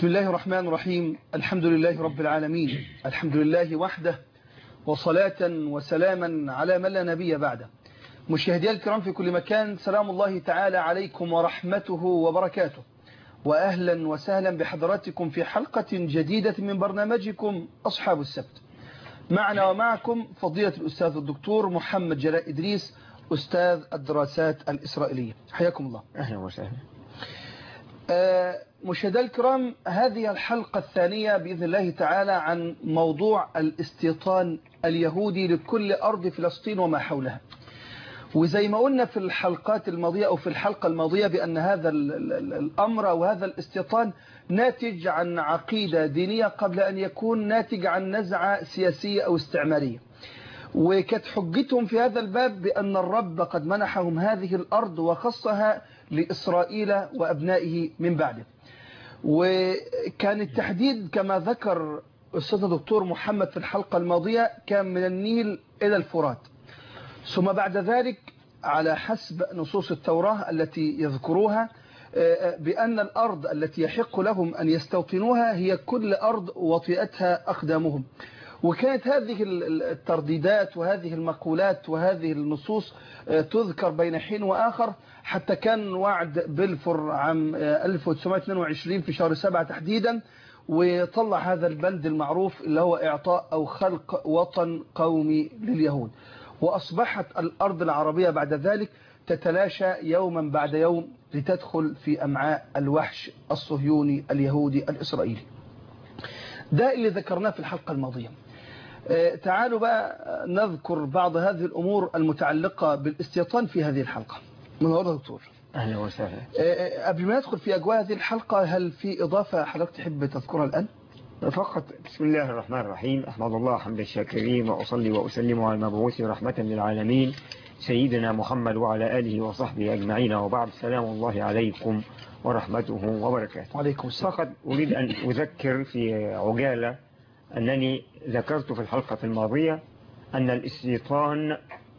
بسم الله الرحمن الرحيم الحمد لله رب العالمين الحمد لله وحده وصلاة وسلاما على من لا نبي بعده مشاهدي الكرام في كل مكان سلام الله تعالى عليكم ورحمته وبركاته وأهلا وسهلا بحضراتكم في حلقة جديدة من برنامجكم أصحاب السبت معنا ومعكم فضيلة الأستاذ الدكتور محمد جلاء إدريس أستاذ الدراسات الإسرائيلية حياكم الله أهلا وسهلا مشاهدي الكرام هذه الحلقة الثانية بإذن الله تعالى عن موضوع الاستيطان اليهودي لكل أرض فلسطين وما حولها وزي ما قلنا في الحلقات الماضية أو في الحلقة الماضية بأن هذا الأمر أو هذا الاستيطان ناتج عن عقيدة دينية قبل أن يكون ناتج عن نزعة سياسية أو استعمارية وكانت حجتهم في هذا الباب بأن الرب قد منحهم هذه الأرض وخصها لإسرائيل وأبنائه من بعده وكان التحديد كما ذكر أستاذ الدكتور محمد في الحلقة الماضية كان من النيل إلى الفرات ثم بعد ذلك على حسب نصوص التوراة التي يذكروها بأن الأرض التي يحق لهم أن يستوطنوها هي كل أرض وطئتها أقدامهم وكانت هذه الترديدات وهذه المقولات وهذه النصوص تذكر بين حين وآخر حتى كان وعد بلفور عام 1922 في شهر سبعة تحديدا وطلع هذا البند المعروف اللي هو إعطاء أو خلق وطن قومي لليهود وأصبحت الأرض العربية بعد ذلك تتلاشى يوما بعد يوم لتدخل في أمعاء الوحش الصهيوني اليهودي الإسرائيلي ده اللي ذكرناه في الحلقة الماضية تعالوا بقى نذكر بعض هذه الأمور المتعلقة بالاستيطان في هذه الحلقة من هذا دكتور أهلا وسهلا قبل ما ندخل في أجواء هذه الحلقة هل في إضافة حضرتك تحب تذكرها الآن؟ فقط بسم الله الرحمن الرحيم أحمد الله حمد الشاكرين وأصلي وأسلم على المبعوث رحمة للعالمين سيدنا محمد وعلى آله وصحبه أجمعين وبعد سلام الله عليكم ورحمته وبركاته وعليكم السلام فقط أريد أن أذكر في عجالة أنني ذكرت في الحلقة الماضية أن الاستيطان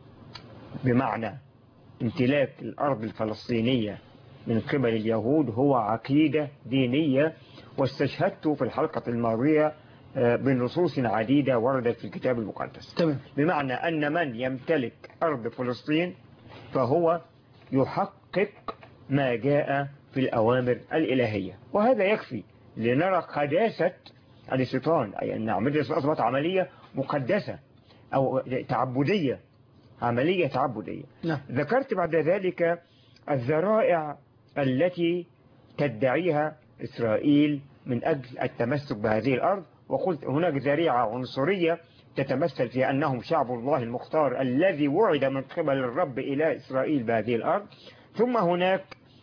بمعنى امتلاك الأرض الفلسطينية من قبل اليهود هو عقيدة دينية واستشهدت في الحلقة الماضية بنصوص عديدة وردت في الكتاب المقدس تمام بمعنى أن من يمتلك أرض فلسطين فهو يحقق ما جاء في الأوامر الإلهية وهذا يكفي لنرى قداسة الاستيطان أي أن عملية أصبحت عملية مقدسة أو تعبدية عملية تعبدية نعم. ذكرت بعد ذلك الذرائع التي تدعيها إسرائيل من أجل التمسك بهذه الأرض وقلت هناك ذريعة عنصرية تتمثل في أنهم شعب الله المختار الذي وعد من قبل الرب إلى إسرائيل بهذه الأرض ثم هناك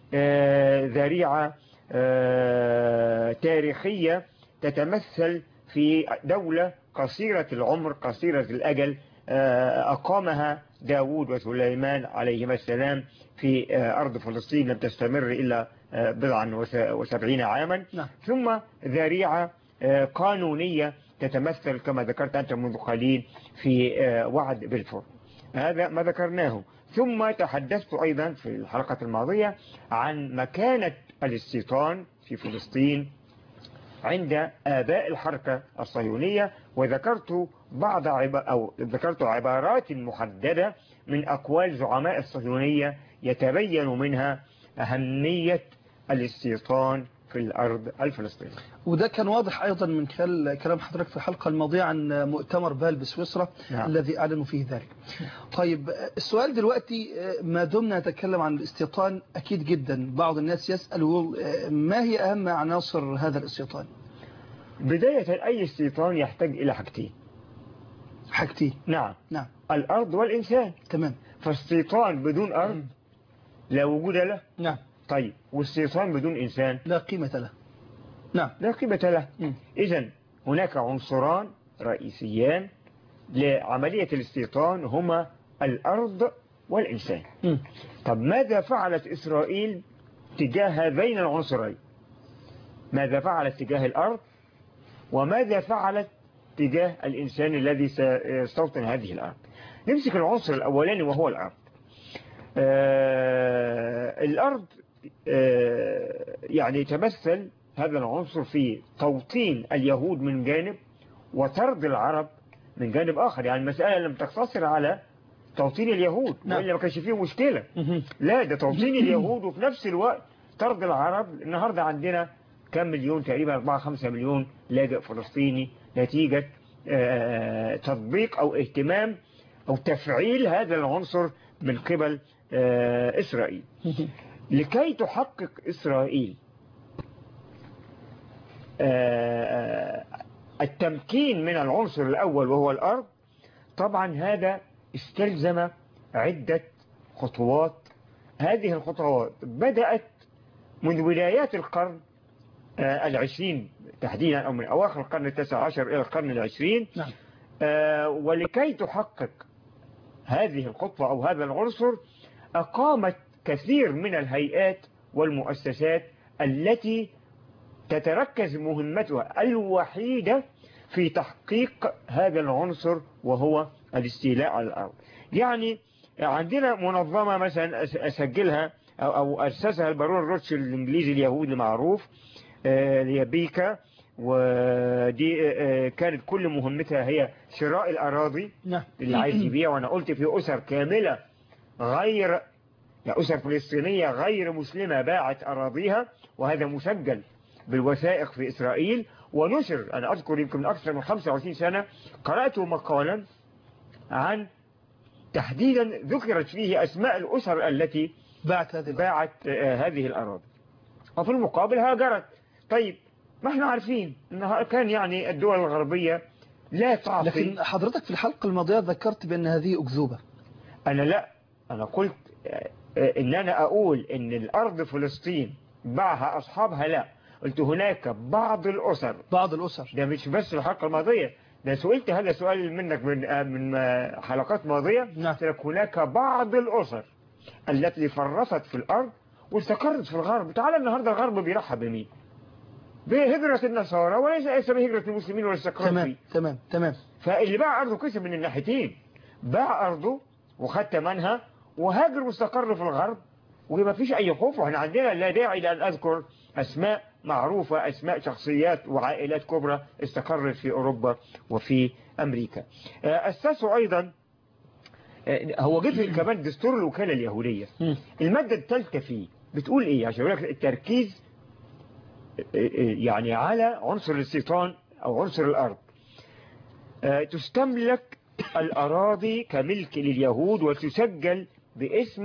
ذريعة تاريخية تتمثل في دولة قصيرة العمر قصيرة الأجل أقامها داود وسليمان عليهما السلام في أرض فلسطين لم تستمر إلا بضعا وسبعين عاما نعم. ثم ذريعة قانونية تتمثل كما ذكرت أنت منذ قليل في وعد بلفور هذا ما ذكرناه ثم تحدثت أيضا في الحلقة الماضية عن مكانة الاستيطان في فلسطين عند آباء الحركة الصهيونية وذكرت بعض عب... أو ذكرت عبارات محددة من أقوال زعماء الصهيونية يتبين منها أهمية الاستيطان في الأرض الفلسطينية وده كان واضح أيضا من خلال كلام حضرتك في الحلقة الماضية عن مؤتمر بال بسويسرا نعم. الذي أعلنوا فيه ذلك طيب السؤال دلوقتي ما دمنا نتكلم عن الاستيطان أكيد جدا بعض الناس يسأل ما هي أهم عناصر هذا الاستيطان بداية أي استيطان يحتاج إلى حاجتين حاجتين نعم نعم الأرض والإنسان تمام فاستيطان بدون أرض لا وجود له نعم طيب واستيطان بدون إنسان لا قيمة له نعم لا قيمة له مم. إذا هناك عنصران رئيسيان لعملية الاستيطان هما الأرض والإنسان مم. طب ماذا فعلت إسرائيل تجاه هذين العنصرين ماذا فعلت تجاه الأرض وماذا فعلت تجاه الإنسان الذي سيستوطن هذه الأرض نمسك العنصر الأولاني وهو الأرض آه الأرض آه يعني تمثل هذا العنصر في توطين اليهود من جانب وطرد العرب من جانب آخر يعني المسألة لم تقتصر على توطين اليهود نعم. وإلا ما كانش فيه مشكلة مهم. لا ده توطين اليهود وفي نفس الوقت طرد العرب النهاردة عندنا كم مليون تقريبا 4 5 مليون لاجئ فلسطيني نتيجة آه، تطبيق أو اهتمام أو تفعيل هذا العنصر من قبل آه، إسرائيل مهم. لكي تحقق إسرائيل آه، التمكين من العنصر الأول وهو الأرض طبعا هذا استلزم عدة خطوات هذه الخطوات بدأت من بدايات القرن آه، العشرين تحديدا أو من أواخر القرن التاسع عشر إلى القرن العشرين نعم آه، ولكي تحقق هذه الخطوة أو هذا العنصر أقامت كثير من الهيئات والمؤسسات التي تتركز مهمتها الوحيدة في تحقيق هذا العنصر وهو الاستيلاء على الأرض يعني عندنا منظمة مثلا أس- أسجلها أو, أو أسسها البارون روتشيلد الإنجليزي اليهودي معروف آه، اللي هي بيكا ودي آه، كانت كل مهمتها هي شراء الأراضي نعم اللي عايز يبيع وأنا قلت في أسر كاملة غير يعني أسر فلسطينية غير مسلمة باعت أراضيها وهذا مسجل بالوثائق في إسرائيل ونشر أنا أذكر يمكن من أكثر من 25 سنة قرأت مقالا عن تحديدا ذكرت فيه أسماء الأسر التي بعت هذه الأرض. باعت آه، هذه الأراضي وفي المقابل هاجرت طيب ما احنا عارفين انها كان يعني الدول الغربية لا تعطي لكن حضرتك في الحلقة الماضية ذكرت بأن هذه أكذوبة انا لا انا قلت آه، آه، ان انا اقول ان الارض فلسطين باعها اصحابها لا قلت هناك بعض الاسر بعض الأسر ده مش بس الحلقة الماضية ده سئلت هذا سؤال منك من آه، من آه، حلقات ماضية نعم. قلت لك هناك بعض الاسر التي فرست في الارض واستقرت في الغرب تعال النهارده الغرب بيرحب بمين بهجرة النصارى وليس ليس بهجرة المسلمين والاستقرار تمام فيه تمام تمام فاللي باع أرضه كسب من الناحيتين باع أرضه وخد ثمنها وهاجر واستقر في الغرب وما فيش أي خوف وإحنا عندنا لا داعي لأن أذكر أسماء معروفة أسماء شخصيات وعائلات كبرى استقرت في أوروبا وفي أمريكا آه، أسسوا أيضا آه، هو جه في كمان دستور الوكالة اليهودية مم. المادة الثالثة فيه بتقول إيه عشان يقول لك التركيز آه، آه، يعني على عنصر الاستيطان أو عنصر الأرض آه، تستملك الأراضي كملك لليهود وتسجل باسم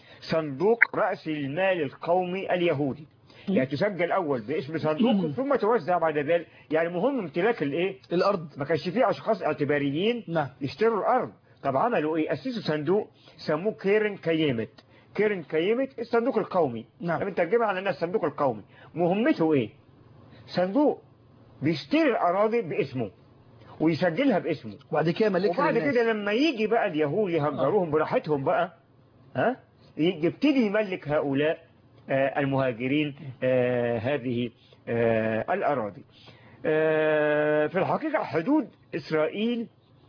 صندوق رأس المال القومي اليهودي يعني تسجل أول باسم صندوق ثم توزع بعد ذلك يعني مهم امتلاك الايه الأرض ما كانش فيه أشخاص اعتباريين نعم يشتروا الأرض طب عملوا إيه أسسوا صندوق سموه كيرن كيمت كيرن كيمت الصندوق القومي نعم. لما ترجمها على الناس الصندوق القومي مهمته إيه صندوق بيشتري الأراضي باسمه ويسجلها باسمه وبعد كده ملكها وبعد للناس. كده لما يجي بقى اليهود يهجروهم براحتهم بقى ها يبتدي يملك هؤلاء آه، المهاجرين آه، هذه آه، الأراضي آه، في الحقيقة حدود إسرائيل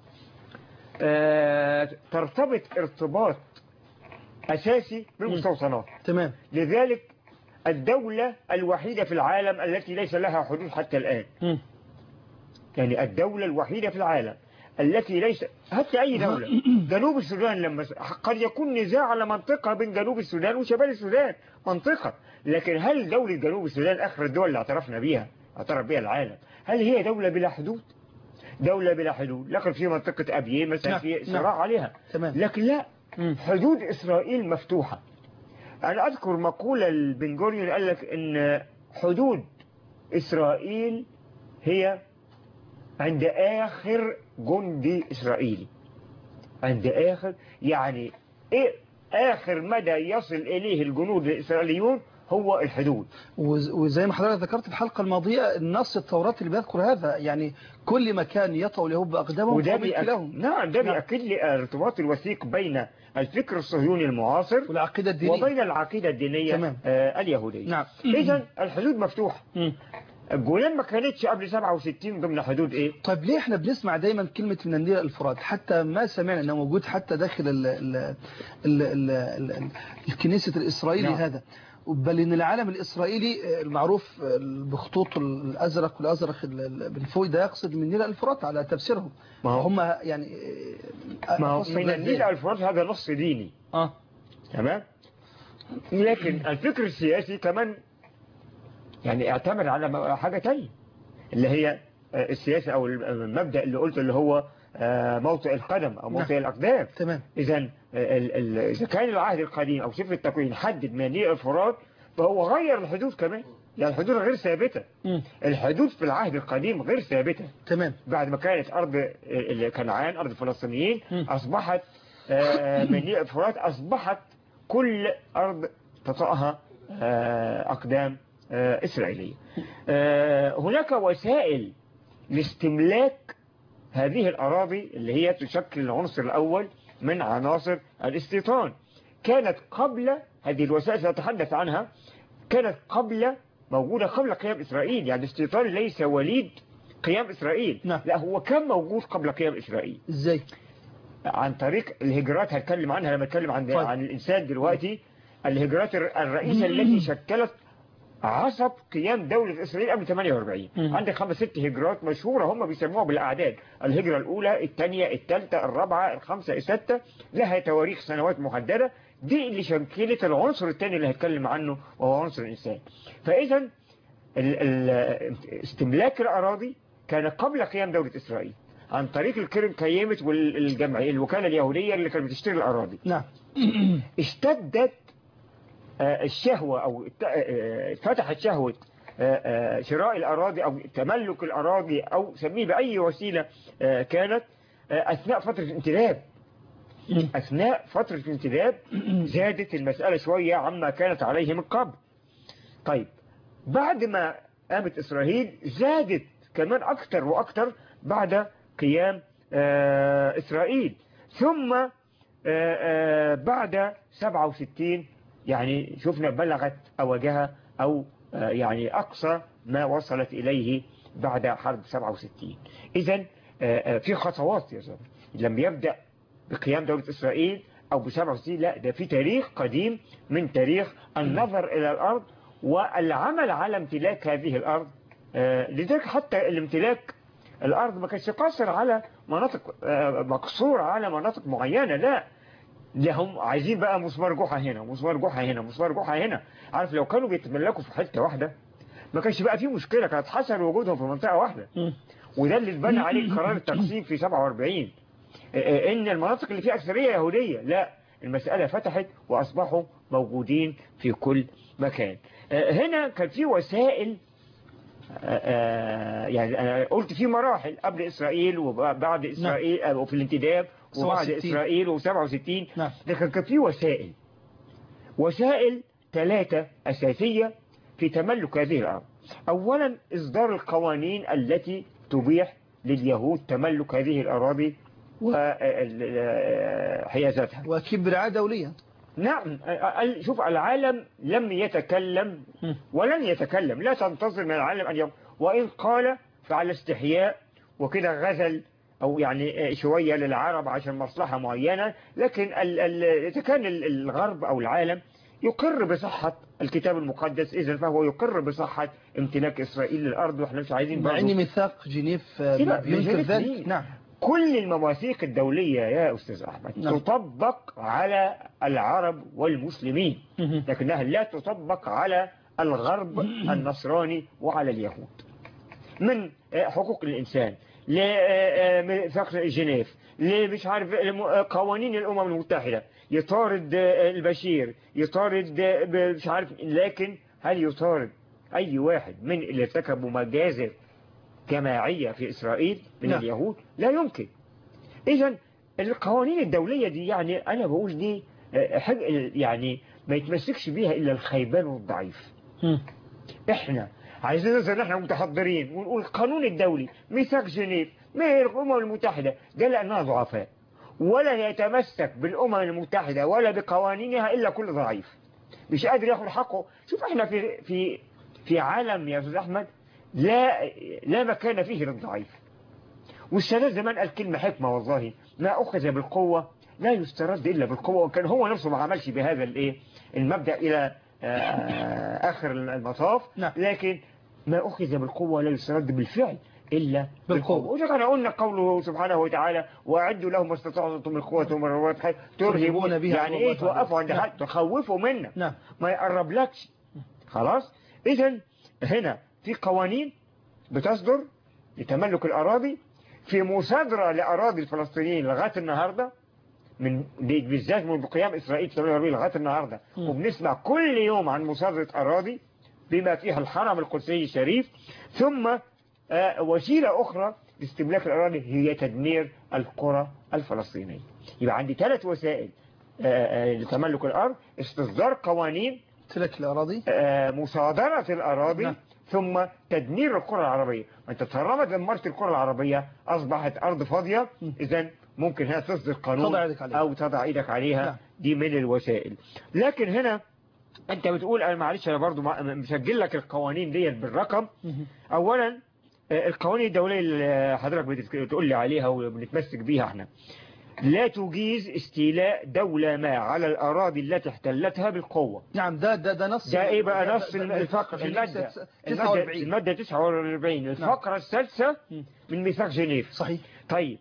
آه، ترتبط ارتباط أساسي بالمستوطنات تمام لذلك الدولة الوحيدة في العالم التي ليس لها حدود حتى الآن مم. يعني الدولة الوحيدة في العالم التي ليس حتى أي دولة جنوب السودان لما قد يكون نزاع على منطقة بين جنوب السودان وشمال السودان منطقة لكن هل دولة جنوب السودان آخر الدول اللي اعترفنا بها اعترف بها العالم هل هي دولة بلا حدود دولة بلا حدود لكن في منطقة أبيه مثلا نعم، في نعم. صراع عليها تمام لكن لا مم. حدود إسرائيل مفتوحة أنا أذكر مقولة البنجوريون قال لك إن حدود إسرائيل هي عند آخر جندي إسرائيلي عند آخر يعني إيه آخر مدى يصل إليه الجنود الإسرائيليون هو الحدود وز- وزي ما حضرتك ذكرت في الحلقة الماضية النص التوراة اللي بيذكر هذا يعني كل مكان يطأوا اليهود بأقدامهم وده فهو ملك بيأكد لهم نعم ده نعم. بيأكد لي الارتباط الوثيق بين الفكر الصهيوني المعاصر والعقيدة الدينية وبين العقيدة الدينية تمام. آه اليهودية نعم إذا الحدود مفتوحة مم. الجولان ما كانتش قبل 67 ضمن حدود إيه طيب ليه احنا بنسمع دايما كلمة من النيل الفرات حتى ما سمعنا انه موجود حتى داخل ال ال ال ال ال ال الكنيسة الإسرائيلي نعم. هذا بل ان العالم الاسرائيلي المعروف بخطوط الازرق والازرق من فوق ده يقصد من النيل الفرات على تفسيرهم ما هو هم يعني ما هو أقصد من ده النيل إزاي؟ الفرات هذا نص ديني اه تمام لكن الفكر السياسي كمان يعني اعتمد على حاجة تانية اللي هي آه، السياسة او المبدأ اللي قلته اللي هو آه، موطئ القدم او موطئ نعم. الاقدام تمام اذا ال- ال- اذا كان العهد القديم او سفر التكوين حدد من النيل الفرات فهو غير الحدود كمان يعني الحدود غير ثابتة مم. الحدود في العهد القديم غير ثابتة تمام بعد ما كانت أرض ال- كنعان أرض الفلسطينيين مم. أصبحت آه، من نيل الفرات أصبحت كل أرض تطأها آه، أقدام آه، إسرائيلية آه، هناك وسائل لاستملاك هذه الأراضي اللي هي تشكل العنصر الأول من عناصر الاستيطان كانت قبل هذه الوسائل سأتحدث عنها كانت قبل موجودة قبل قيام إسرائيل يعني الاستيطان ليس وليد قيام إسرائيل نعم. لا هو كان موجود قبل قيام إسرائيل ازاي عن طريق الهجرات هتكلم عنها لما اتكلم عن طيب. عن الإنسان دلوقتي الهجرات الر- الرئيسة التي شكلت عصب قيام دولة إسرائيل قبل 48 مم. عندك خمس ست هجرات مشهورة هم بيسموها بالأعداد الهجرة الأولى الثانية الثالثة الرابعة الخامسة الستة لها تواريخ سنوات محددة دي اللي شكلت العنصر الثاني اللي هتكلم عنه وهو عنصر الإنسان فإذا ال- ال- استملاك الأراضي كان قبل قيام دولة إسرائيل عن طريق الكرم كيمت والجمعية الوكالة اليهودية اللي كانت بتشتري الأراضي نعم اشتدت آه، الشهوة أو ات- آه، فتحت شهوة آه، آه، شراء الأراضي أو تملك الأراضي أو سميه بأي وسيلة آه، كانت آه، أثناء فترة الانتداب مم. أثناء فترة الانتداب زادت المسألة شوية عما كانت عليه من قبل طيب بعد ما قامت إسرائيل زادت كمان أكتر وأكتر بعد قيام آه، إسرائيل ثم آه، آه، بعد 67 يعني شفنا بلغت أوجها أو آه، يعني أقصى ما وصلت إليه بعد حرب 67 إذا في خطوات يا زلمة لم يبدأ بقيام دولة إسرائيل أو ب 67 لا ده في تاريخ قديم من تاريخ النظر إلى الأرض والعمل على امتلاك هذه الأرض آه، لذلك حتى الامتلاك الأرض ما كانش قاصر على مناطق آه، مقصور على مناطق معينة لا ده هم عايزين بقى مسمار جحا هنا مسمار جحا هنا مسمار جحا هنا عارف لو كانوا بيتملكوا في حتة واحدة ما كانش بقى فيه مشكلة كانت حصل وجودهم في منطقة واحدة مم. وده اللي اتبنى عليه قرار التقسيم في 47 آه، ان المناطق اللي فيها اكثريه يهوديه لا المساله فتحت واصبحوا موجودين في كل مكان آه، هنا كان في وسائل آه، آه، يعني انا قلت في مراحل قبل اسرائيل وبعد اسرائيل آه، وفي الانتداب وبعد 67. اسرائيل و67 نعم. لكن كان في وسائل وسائل ثلاثه اساسيه في تملك هذه الارض اولا اصدار القوانين التي تبيح لليهود تملك هذه الاراضي وحيازتها واكيد برعايه دوليه نعم ال- شوف العالم لم يتكلم مم. ولن يتكلم لا تنتظر من العالم أن يوم وإن قال فعلى استحياء وكده غزل أو يعني شوية للعرب عشان مصلحة معينة لكن ال ال إذا كان ال- الغرب أو العالم يقر بصحة الكتاب المقدس إذا فهو يقر بصحة امتلاك إسرائيل للأرض وإحنا مش عايزين مع برضه ان ميثاق جنيف آه، سيبك، بينكر جنيف ذلك مين؟ نعم كل المواثيق الدولية يا أستاذ أحمد نعم. تطبق على العرب والمسلمين مهم. لكنها لا تطبق على الغرب النصراني وعلى اليهود من آه، حقوق الإنسان لميثاق جنيف لمش عارف الم- آه، قوانين الأمم المتحدة يطارد آه، البشير يطارد آه، ب- مش عارف لكن هل يطارد أي واحد من اللي ارتكبوا مجازر جماعية في إسرائيل من نعم. اليهود لا يمكن إذا القوانين الدولية دي يعني أنا بقول دي آه، حاجة يعني ما يتمسكش بيها إلا الخيبان والضعيف مم. احنا عايزين نظهر ان احنا متحضرين ونقول القانون الدولي ميثاق جنيف من الامم المتحده ده لانها ضعفاء ولا يتمسك بالامم المتحده ولا بقوانينها الا كل ضعيف مش قادر ياخد حقه شوف احنا في في في عالم يا استاذ احمد لا لا مكان فيه للضعيف والسادات زمان قال كلمه حكمه والله ما اخذ بالقوه لا يسترد الا بالقوه وكان هو نفسه ما عملش بهذا الايه المبدا الى آه، آخر المطاف نعم. لكن ما أخذ بالقوة لا يسترد بالفعل إلا بالقوة. بالقوة وذكر قلنا قوله سبحانه وتعالى وأعدوا لهم ما استطعتم من قوة ومن رباط الخيل ترهبون ترهبون بها يعني عدو إيه الله توقفوا عند نعم. حد تخوفوا منا نعم ما يقربلكش خلاص إذا هنا في قوانين بتصدر لتملك الأراضي في مصادرة لأراضي الفلسطينيين لغاية النهاردة من بالذات منذ قيام إسرائيل في 48 لغاية النهاردة مم. وبنسمع كل يوم عن مصادرة أراضي بما فيها الحرم القدسي الشريف ثم آه، وسيلة أخرى لاستملاك الأراضي هي تدمير القرى الفلسطينية يبقى عندي ثلاث وسائل آه، آه، لتملك الأرض استصدار قوانين تلك الأراضي آه، مصادرة الأراضي نعم. ثم تدمير القرى العربية ما انت طالما دمرت القرى العربية أصبحت أرض فاضية م. إذا ممكن هنا تصدر قانون تضع يدك عليها. أو تضع إيدك عليها نعم. دي من الوسائل لكن هنا أنت بتقول أنا معلش أنا برضو مع- مسجل لك القوانين ديت بالرقم مهم. أولا آه، القوانين الدولية اللي حضرتك بتت- بتقول لي عليها وبنتمسك بيها احنا لا تجيز استيلاء دولة ما على الأراضي التي احتلتها بالقوة نعم ده ده ده نص ده ايه بقى ده- نص ده- ده- الفقر جنيف المادة ست- المادة 49 المادة 49 الفقرة السادسة مم. من ميثاق جنيف صحيح طيب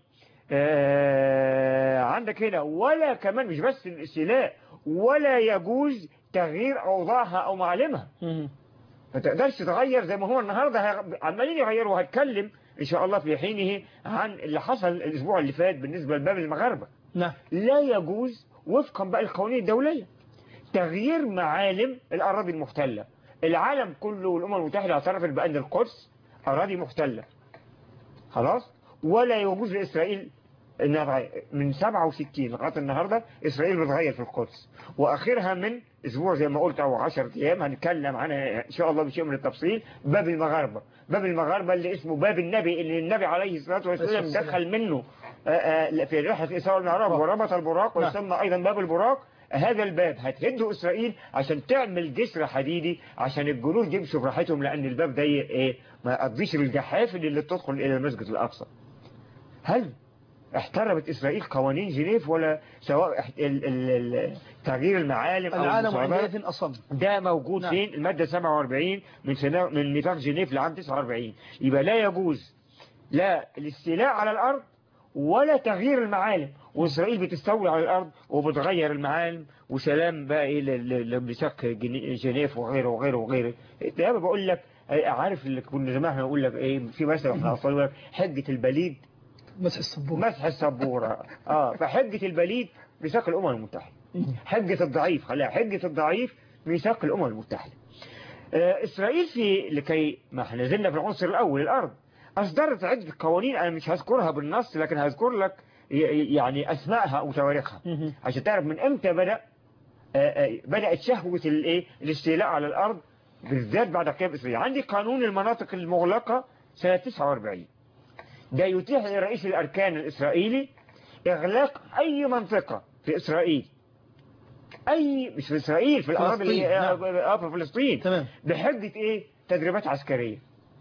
آه عندك هنا ولا كمان مش بس الاستيلاء ولا يجوز تغيير أوضاعها أو معالمها مهم. ما تقدرش تغير زي ما هو النهاردة هي- عمالين يغيروا وهتكلم إن شاء الله في حينه عن اللي حصل الأسبوع اللي فات بالنسبة لباب المغاربة نعم لا يجوز وفقا بقى القوانين الدولية تغيير معالم الأراضي المحتلة العالم كله والأمم المتحدة اعترفت بأن القدس أراضي محتلة خلاص ولا يجوز لإسرائيل إنها تغير من 67 لغاية النهاردة إسرائيل بتغير في القدس وآخرها من أسبوع زي ما قلت أو 10 أيام هنتكلم عنها إن شاء الله بشيء من التفصيل باب المغاربة باب المغاربة اللي اسمه باب النبي اللي النبي عليه الصلاة والسلام والسلام. دخل منه آه، آه، في رحلة الإسراء والمعراج وربط البراق نعم. ويسمى أيضا باب البراق هذا الباب هتهده إسرائيل عشان تعمل جسر حديدي عشان الجنود يمشوا براحتهم لأن الباب ده إيه ما يقضيش بالجحافل اللي تدخل إلى المسجد الأقصى هل احترمت إسرائيل قوانين جنيف ولا سواء احت- ال- ال- ال- تغيير المعالم أو العالم المصادرات؟ عندئذ أصم ده موجود نعم. فين المادة 47 من سنة من ميثاق جنيف لعام 49 يبقى لا يجوز لا الاستيلاء على الأرض ولا تغيير المعالم وإسرائيل بتستولي على الأرض وبتغير المعالم وسلام بقى إيه ل- ل- لميثاق جني- جنيف وغيره وغيره وغيره ده بقول لك آه، عارف اللي كنا زمان هنقول لك ايه في مثل احنا اصلا يقول لك حجة البليد مسح السبورة مسح السبورة اه فحجة البليد ميثاق الأمم المتحدة مهم. حجة الضعيف خليها حجة الضعيف ميثاق الأمم المتحدة آه، إسرائيل في لكي ما احنا زلنا في العنصر الأول الأرض أصدرت عدة قوانين أنا مش هذكرها بالنص لكن هذكر لك ي- يعني أسمائها وتواريخها مهم. عشان تعرف من إمتى بدأ آه، آه، بدأت شهوة الإيه الاستيلاء على الأرض بالذات بعد قيام إسرائيل عندي قانون المناطق المغلقة سنة 49 ده يتيح لرئيس الأركان الإسرائيلي إغلاق أي منطقة في إسرائيل أي مش في إسرائيل في الأراضي اللي هي فلسطين، آه في فلسطين تمام بحجة إيه تدريبات عسكرية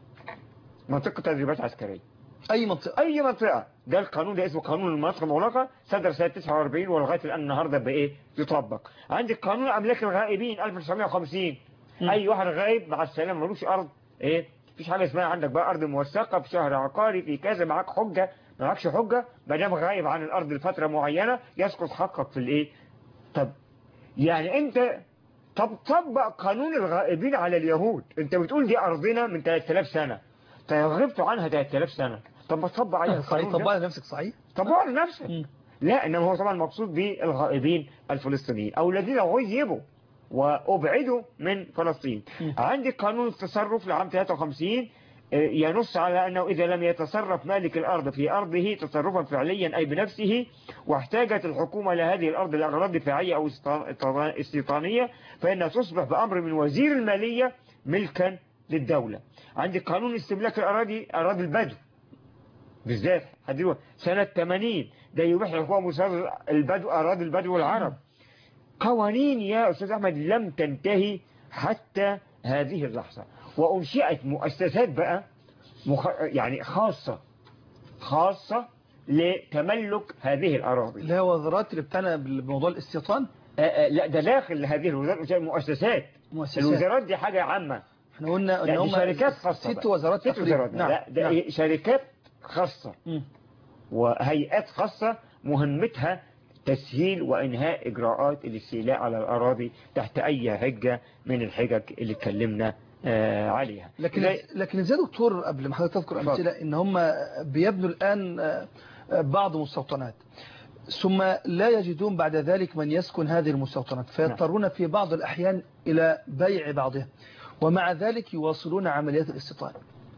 منطقة تدريبات عسكرية أي منطقة أي منطقة ده القانون ده اسمه قانون المناطق المغلقة صدر سنة 49 ولغاية الآن النهاردة بإيه يطبق عندك قانون أملاك الغائبين 1950 مم. أي واحد غايب مع السلامة ملوش أرض إيه مفيش حاجة اسمها عندك بقى أرض موثقة في شهر عقاري في كذا معاك حجة ما معكش حجة ما دام غايب عن الأرض لفترة معينة يسقط حقك في الإيه طب يعني أنت طب طبق قانون الغائبين على اليهود أنت بتقول دي أرضنا من 3000 سنة طيب غبتوا عنها 3000 سنة طب ما تطبق عليها صحيح القانون ده. طبقها لنفسك صحيح طبقها لنفسك مم. لا إنما هو طبعا مقصود بالغائبين الفلسطينيين أو الذين غيبوا وأبعدوا من فلسطين م. عندي قانون التصرف لعام 53 آه، ينص على أنه إذا لم يتصرف مالك الأرض في أرضه تصرفا فعليا أي بنفسه واحتاجت الحكومة لهذه الأرض لأغراض دفاعية أو استيطان- استيطانية فإنها تصبح بأمر من وزير المالية ملكا للدولة عندي قانون استملاك الأراضي أراضي البدو بالذات هديله سنة 80 ده يبيح الحكومة مصادر البدو أراضي البدو والعرب قوانين يا أستاذ أحمد لم تنتهي حتى هذه اللحظة وأنشئت مؤسسات بقى مخ... يعني خاصة خاصة لتملك هذه الأراضي اللي هي وزارات اللي بتعنى بموضوع الاستيطان آه، آه، لا ده داخل هذه الوزارات أنشئت مؤسسات مؤسسات الوزارات دي حاجة عامة احنا قلنا ان لا، دي هم شركات خاصة ست بقى. وزارات ست تقريبا وزارات نعم لا ده نعم. إيه؟ شركات خاصة مم. وهيئات خاصة مهمتها تسهيل وإنهاء إجراءات الاستيلاء على الأراضي تحت أي حجة من الحجج اللي اتكلمنا آه، عليها لكن زي- لكن ازاي يا دكتور قبل ما حضرتك تذكر اتفضل. امثله ان هم بيبنوا الان آه، آه، بعض مستوطنات ثم لا يجدون بعد ذلك من يسكن هذه المستوطنات فيضطرون في بعض الاحيان الى بيع بعضها ومع ذلك يواصلون عمليات الاستيطان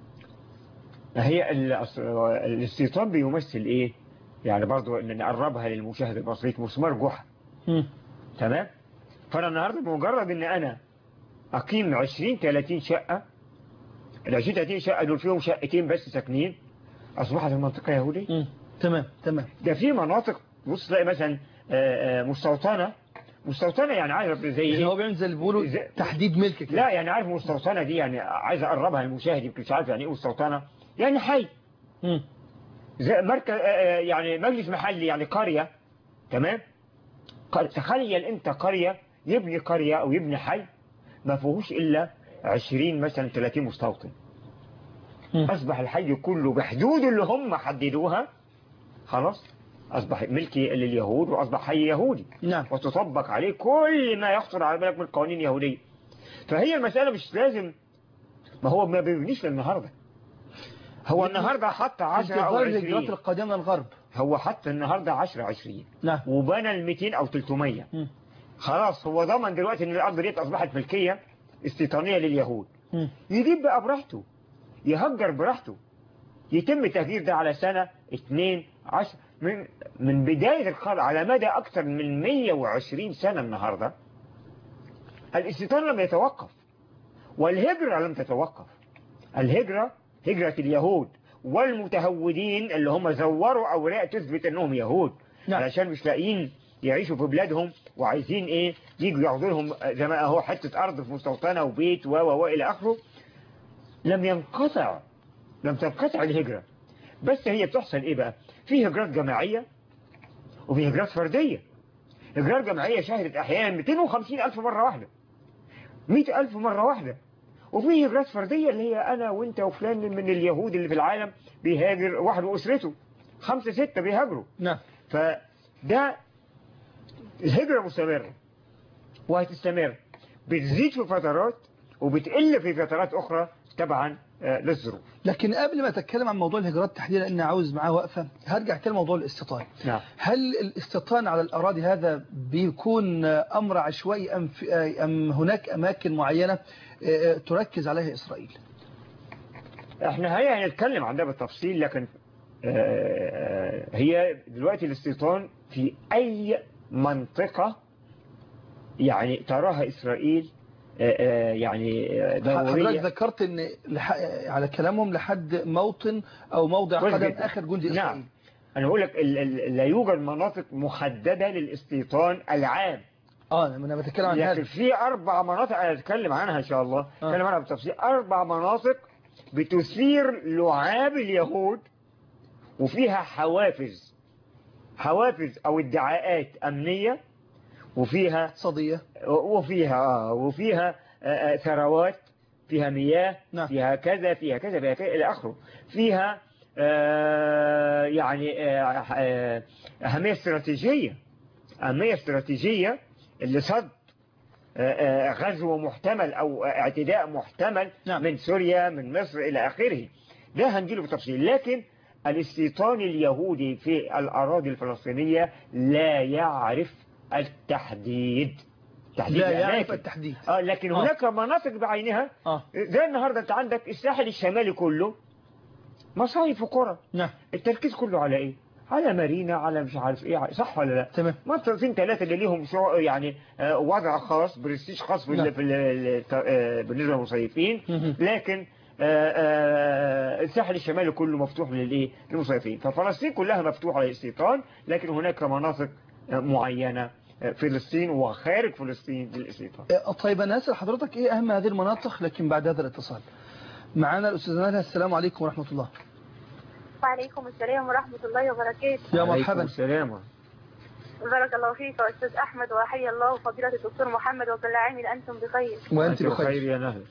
هي الأص- الاستيطان بيمثل إيه يعني برضو إن نقربها للمشاهد البسيط مسمار جحا تمام فأنا النهاردة بمجرد إن أنا أقيم 20 30 شقة ال 20 30 شقة دول فيهم شقتين بس ساكنين أصبحت المنطقة يهودية مم. تمام تمام ده في مناطق بص تلاقي مثلا آه، آه، مستوطنة مستوطنة يعني عارف زي يعني هو ايه بيعمل زي اللي بيقولوا زي- تحديد ملك كده لا يعني عارف مستوطنة دي يعني عايز اقربها للمشاهد يمكن مش عارف يعني ايه مستوطنة يعني حي مم. زي مركز آه، آه، يعني مجلس محلي يعني قرية تمام قر- تخيل انت قرية يبني قرية او يبني حي ما فيهوش الا 20 مثلا 30 مستوطن مم. أصبح الحي كله بحدود اللي هم حددوها خلاص أصبح ملكي لليهود وأصبح حي يهودي نعم وتطبق عليه كل ما يخطر على بالك من قوانين يهودية فهي المسألة مش لازم ما هو ما بيبنيش للنهاردة هو النهاردة حتى 10 أو انتظار الهجرات 20 القادمه من الغرب هو حتى النهاردة 10 20 نعم وبنى ال 200 أو 300 مم. خلاص هو ضمن دلوقتي إن الأرض ديت أصبحت ملكية استيطانية لليهود مم. يجيب بقى براحته يهجر براحته يتم تهجير ده على سنة اتنين عشر من, من بداية القرن على مدى أكثر من 120 سنة النهاردة الاستيطان لم يتوقف والهجرة لم تتوقف الهجرة هجرة اليهود والمتهودين اللي هم زوروا أوراق تثبت أنهم يهود نعم. علشان مش لاقيين يعيشوا في بلادهم وعايزين ايه يجوا ياخدوا لهم زي ما هو حتة أرض في مستوطنة وبيت و و و إلى آخره لم ينقطع لم تنقطع الهجرة بس هي بتحصل ايه بقى في هجرات جماعية وفي هجرات فردية هجرات جماعية شهدت احيانا 250 الف مرة واحدة 100 الف مرة واحدة وفي هجرات فردية اللي هي انا وانت وفلان من اليهود اللي في العالم بيهاجر واحد واسرته خمسة ستة بيهاجروا نعم فده الهجرة مستمرة وهتستمر بتزيد في فترات وبتقل في فترات أخرى طبعا آه، للظروف لكن قبل ما اتكلم عن موضوع الهجرات تحديدا لان عاوز معاه وقفه هرجع كده لموضوع الاستيطان نعم هل الاستيطان على الاراضي هذا بيكون امر عشوائي ام في ام هناك اماكن معينه آه، تركز عليها اسرائيل احنا هي هنتكلم عن ده بالتفصيل لكن آه، هي دلوقتي الاستيطان في أي منطقة يعني تراها إسرائيل آه، آه، يعني آه، حضرتك ضرورية ذكرت ان لح... على كلامهم لحد موطن او موضع كويس قدم جدا. اخر جندي نعم. اسرائيل أنا بقول لك ال- ال- لا يوجد مناطق محددة للاستيطان العام اه انا بتكلم عن لكن هذا في أربع مناطق أنا أتكلم عنها إن شاء الله آه. أتكلم عنها بالتفصيل أربع مناطق بتثير لعاب اليهود وفيها حوافز حوافز أو ادعاءات أمنية وفيها اقتصاديه وفيها آه وفيها آه، آه، ثروات فيها مياه نعم. فيها كذا فيها كذا فيها كذا إلى آخره فيها آه، يعني آه، آه، أهمية استراتيجية أهمية استراتيجية لصد آه، آه، غزو محتمل أو اعتداء محتمل نعم. من سوريا من مصر إلى آخره ده هنجيله بالتفصيل لكن الاستيطان اليهودي في الأراضي الفلسطينية لا يعرف التحديد تحديد لا يعرف الأماكن. التحديد آه لكن آه. هناك مناطق بعينها اه زي النهاردة أنت عندك الساحل الشمالي كله مصايف وقرى نعم التركيز كله على إيه على مارينا على مش عارف إيه صح ولا لا تمام منطقتين ثلاثة اللي ليهم شو يعني آه، وضع خاص برستيج خاص في, نعم. ال- في ال- ال- آه، بالنسبة للمصيفين مهم. لكن آه، آه، الساحل الشمالي كله مفتوح للايه للمصيفين ففلسطين كلها مفتوحة للاستيطان لكن هناك مناطق آه، معينة آه، فلسطين وخارج فلسطين للاستيطان آه، طيب انا اسال حضرتك ايه اهم هذه المناطق لكن بعد هذا الاتصال معانا الاستاذ نادى السلام عليكم ورحمه الله وعليكم السلام ورحمة الله وبركاته يا عليكم مرحبا السلام بارك الله فيك يا أستاذ أحمد وحيا الله فضيلة الدكتور محمد وكل عام أنتم بخير وأنت بخير بخير يا نهر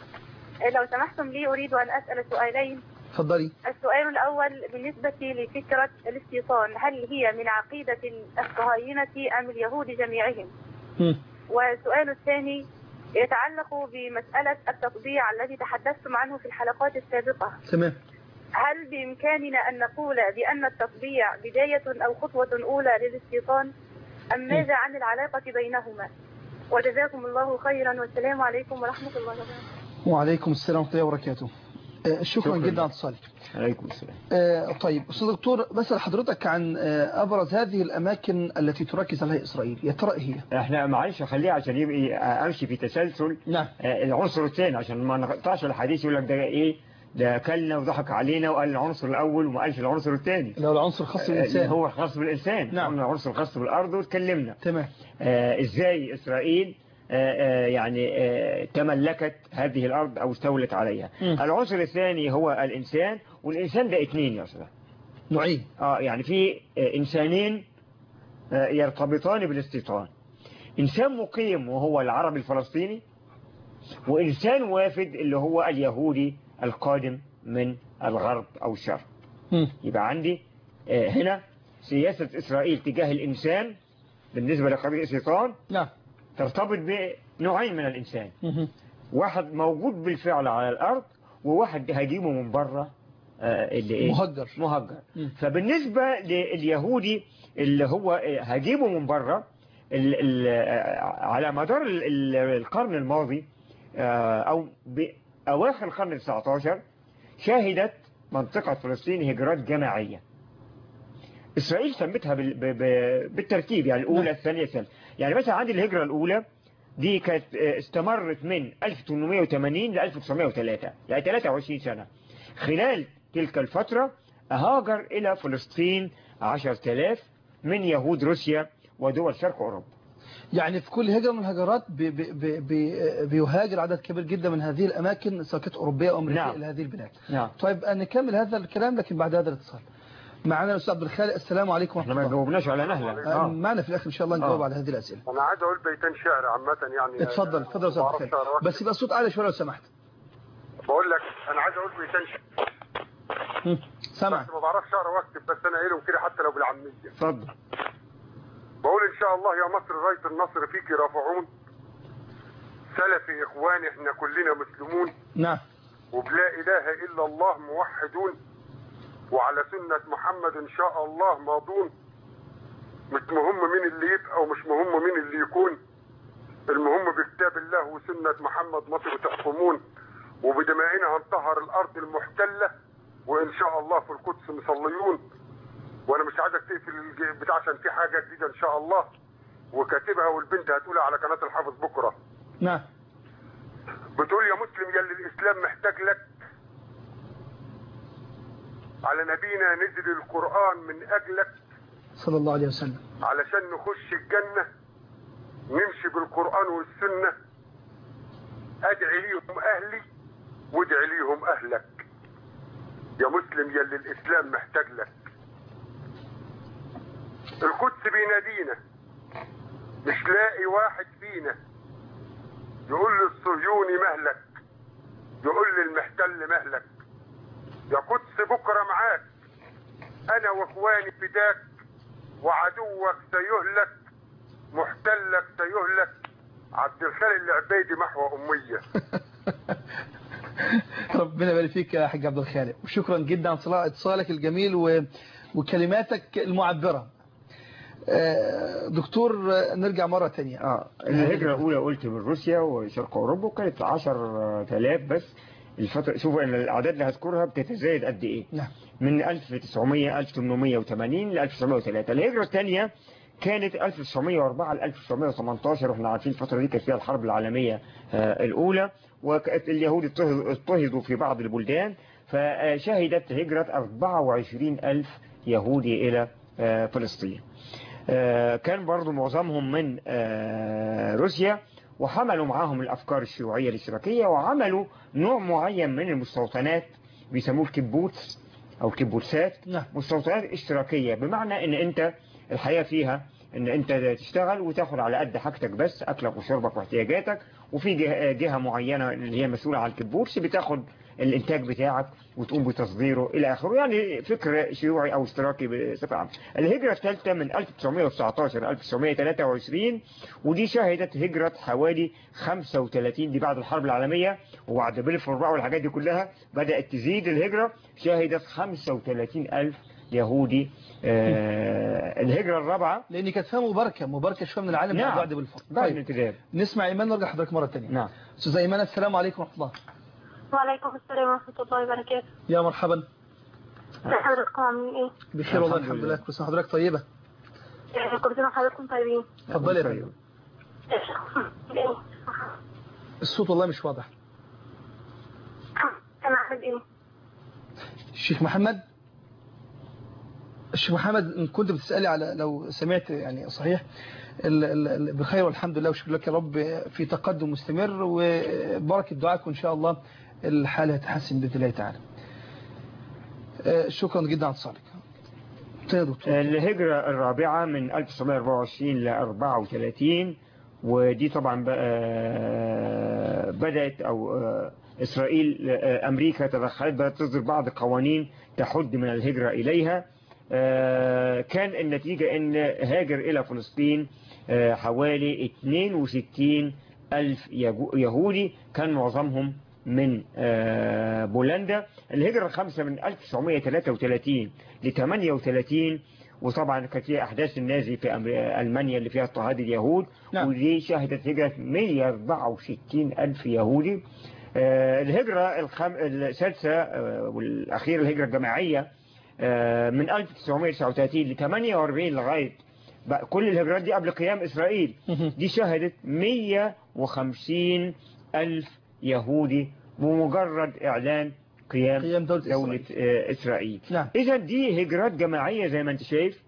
لو سمحتم لي أريد أن أسأل سؤالين اتفضلي السؤال الأول بالنسبة لفكرة الاستيطان هل هي من عقيدة الصهاينة أم اليهود جميعهم مم. والسؤال الثاني يتعلق بمسألة التطبيع الذي تحدثتم عنه في الحلقات السابقة تمام هل بإمكاننا أن نقول بأن التطبيع بداية أو خطوة أولى للاستيطان أم ماذا عن العلاقة بينهما وجزاكم الله خيرا والسلام عليكم ورحمة الله وبركاته وعليكم السلام ورحمة الله وبركاته آه، شكرا شكراً. جدا على اتصالك عليكم السلام آه، طيب أستاذ دكتور بسأل حضرتك عن آه، أبرز هذه الأماكن التي تركز عليها إسرائيل يا ترى إيه هي؟ احنا معلش خليه عشان يبقى امشي في تسلسل نعم آه، العنصر الثاني عشان ما نقطعش الحديث يقول لك ده ايه ده كلنا وضحك علينا وقال العنصر الاول وما قالش العنصر الثاني لو العنصر الخاص اللي بالإنسان هو الخاص بالانسان نعم. قلنا العنصر الخاص بالارض واتكلمنا تمام آه، ازاي اسرائيل آه، آه، يعني آه، تملكت هذه الارض او استولت عليها مم. العنصر الثاني هو الانسان والانسان ده اثنين يا استاذ نوعين اه يعني في آه، انسانين آه، يرتبطان بالاستيطان انسان مقيم وهو العربي الفلسطيني وانسان وافد اللي هو اليهودي القادم من الغرب او الشرق مم. يبقى عندي آه، هنا سياسة اسرائيل تجاه الانسان بالنسبة لقضية الاستيطان نعم ترتبط بنوعين من الانسان مهم. واحد موجود بالفعل على الارض وواحد هجيبه من بره آه، اللي ايه مهجر مهجر مم. فبالنسبة لليهودي اللي هو هجيبه من بره ال- ال- على مدار ال- ال- القرن الماضي آه، أو بأواخر القرن التسعة عشر شهدت منطقة فلسطين هجرات جماعية إسرائيل سمتها بال- ب- ب- بالترتيب يعني الأولى نعم. الثانية الثالثة يعني مثلا عندي الهجرة الأولى دي كانت آه، استمرت من 1880 ل 1903 يعني 23 سنة خلال تلك الفترة هاجر إلى فلسطين 10000 من يهود روسيا ودول شرق أوروبا يعني في كل هجرة من الهجرات بي بي بي بي بيهاجر عدد كبير جدا من هذه الأماكن سواء كانت أوروبية أو أمريكية نعم. إلى هذه البلاد نعم طيب آه، نكمل هذا الكلام لكن بعد هذا الاتصال معنا الأستاذ عبد الخالق السلام عليكم احنا ورحمة ما الله جاوبناش على نهلة آه، آه. معنا في الآخر إن شاء الله نجاوب آه. على هذه الأسئلة انا عايز اقول بيتين شعر عامه يعني اتفضل اتفضل يا أستاذ عبد بعرفش أقرأ الخالق وقت. بس يبقى الصوت أعلى شوية لو سمحت بقول لك انا عايز اقول بيتين شعر مم. سامع بس ما بعرفش اقرا واكتب بس انا قايلهم كده حتى لو بالعاميه اتفضل بقول ان شاء الله يا مصر رايه النصر فيك رافعون سلفي اخواني احنا كلنا مسلمون نعم وبلا اله الا الله موحدون وعلى سنه محمد ان شاء الله ماضون مش مهم مين اللي يبقى ومش مهم مين اللي يكون المهم بكتاب الله وسنه محمد مصر تحكمون وبدمائنا هنطهر الارض المحتله وان شاء الله في القدس مصليون وانا مش عايزك تقفل الج- بتاع عشان في حاجه جديده ان شاء الله وكاتبها والبنت هتقولها على قناه الحافظ بكره نعم بتقول يا مسلم يا اللي الاسلام محتاج لك على نبينا نزل القران من اجلك صلى الله عليه وسلم علشان نخش الجنه نمشي بالقران والسنه ادعي ليهم اهلي وادعي ليهم اهلك يا مسلم يا اللي الاسلام محتاج لك القدس بينادينا مش لاقي واحد فينا يقول للصهيوني مهلك يقول للمحتل مهلك يا قدس بكره معاك انا واخواني فداك وعدوك سيهلك محتلك سيهلك عبد الخالق العبيدي محو اميه ربنا يبارك فيك يا حاج عبد الخالق وشكرا جدا على اتصالك الجميل و... وكلماتك المعبرة آه، دكتور آه، نرجع مرة تانية اه الهجرة الأولى قلت من روسيا وشرق أوروبا وكانت 10000 بس الفترة شوفوا ان الأعداد اللي هذكرها بتتزايد قد إيه نعم من 1900 1880 ل 1903 الهجرة الثانية كانت 1904 ل 1918 واحنا عارفين الفترة دي كانت فيها الحرب العالمية آه، الأولى وكانت اليهود اضطهد- اضطهدوا في بعض البلدان فشهدت هجرة 24 ألف يهودي إلى آه، فلسطين آه، كان برضو معظمهم من آه، روسيا وحملوا معاهم الأفكار الشيوعية الاشتراكية وعملوا نوع معين من المستوطنات بيسموه الكبوتس أو الكبوتسات نعم مستوطنات اشتراكية بمعنى ان انت الحياة فيها ان انت تشتغل وتاخد على قد حاجتك بس اكلك وشربك واحتياجاتك وفي جهة, جهة معينة اللي هي مسؤولة عن الكبورس بتاخد الانتاج بتاعك وتقوم بتصديره الى اخره يعني فكر شيوعي او اشتراكي بصفة عامة الهجرة الثالثة من 1919 1923 ودي شهدت هجرة حوالي 35 دي بعد الحرب العالمية وبعد بلفور بقى والحاجات دي كلها بدأت تزيد الهجرة شهدت 35 ألف يهودي آه الهجرة الرابعة لان كانت فيها مباركه مباركه شويه من العالم نعم. بعد بالفضل بعد طيب الانتداب نسمع ايمان ونرجع حضرتك مره ثانيه نعم استاذه ايمان السلام عليكم ورحمه الله وعليكم السلام ورحمة الله وبركاته يا مرحبا حضراتكم عاملين ايه؟ بخير والله الحمد الحمد لله. لله كل سنه وحضرتك طيبه آه، كل سنة وحضراتكم طيبين اتفضلي يا طيب. فندم الصوت والله مش واضح أنا أحمد إيه؟ الشيخ محمد الشيخ محمد ان كنت بتسالي على لو سمعت يعني صحيح ال- ال- ال- بخير والحمد لله وشكر لك يا رب في تقدم مستمر وبركه دعائك وان شاء الله الحال هتحسن باذن الله تعالى آه، شكرا جدا على اتصالك طيب يا دكتور الهجرة الرابعة من 1924 ل 34 ودي طبعا بقى بدأت أو آه، إسرائيل آه، أمريكا تدخلت بدأت تصدر بعض قوانين تحد من الهجرة إليها آه، كان النتيجة أن هاجر إلى فلسطين آه، حوالي 62 ألف يجو- يهودي كان معظمهم من آه، بولندا الهجرة الخامسة من 1933 ل 38 وطبعا كانت فيها أحداث النازي في أمر- ألمانيا اللي فيها اضطهاد اليهود نعم. ودي شهدت هجرة 164 ألف يهودي آه، الهجرة الخم... السادسة آه، والأخيرة الهجرة الجماعية آه، من 1939 ل 48 لغاية بقى كل الهجرات دي قبل قيام إسرائيل دي شهدت 150 ألف يهودي بمجرد إعلان قيام, قيام دولة دولة آه، إسرائيل نعم إذا دي هجرات جماعية زي ما أنت شايف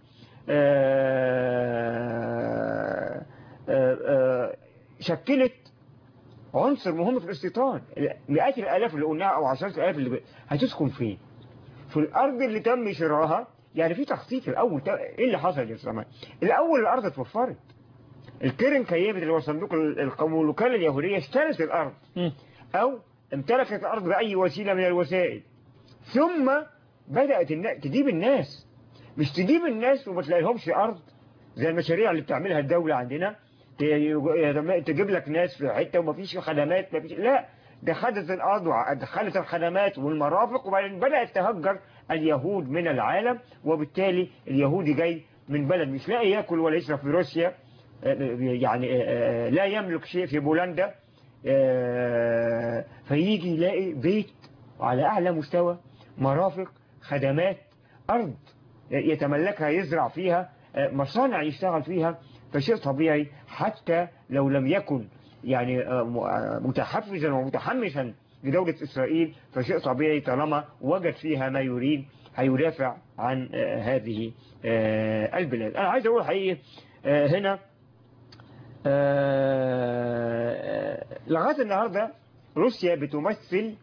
آه، آه، آه، شكلت عنصر مهم في الاستيطان مئات الآلاف اللي قلناها أو عشرات الآلاف اللي ب... هتسكن فين في الأرض اللي تم شراها يعني في تخطيط الأول ت- إيه اللي حصل يا سلمان الأول الأرض اتوفرت الكيرن كيبت اللي هو صندوق ال- القوم والوكالة اليهودية اشترت الأرض مم. أو امتلكت الأرض بأي وسيلة من الوسائل ثم بدأت النا... تجيب الناس مش تجيب الناس وما تلاقيهمش أرض زي المشاريع اللي بتعملها الدولة عندنا ت- تجيب لك ناس في حتة ومفيش خدمات مفيش لا ده خدت الأرض ودخلت الخدمات والمرافق وبعدين بدأت تهجر اليهود من العالم وبالتالي اليهودي جاي من بلد مش لاقي ياكل ولا يشرب في روسيا آه، يعني آه، آه، لا يملك شيء في بولندا آه، فيجي يلاقي بيت على أعلى مستوى مرافق خدمات أرض يتملكها يزرع فيها آه، مصانع يشتغل فيها فشيء طبيعي حتى لو لم يكن يعني آه، م- آه، متحفزا ومتحمسا لدولة إسرائيل فشيء طبيعي طالما وجد فيها ما يريد هيدافع عن آه، هذه آه، البلاد أنا عايز أقول حقيقي آه، هنا آه، لغاية النهاردة روسيا بتمثل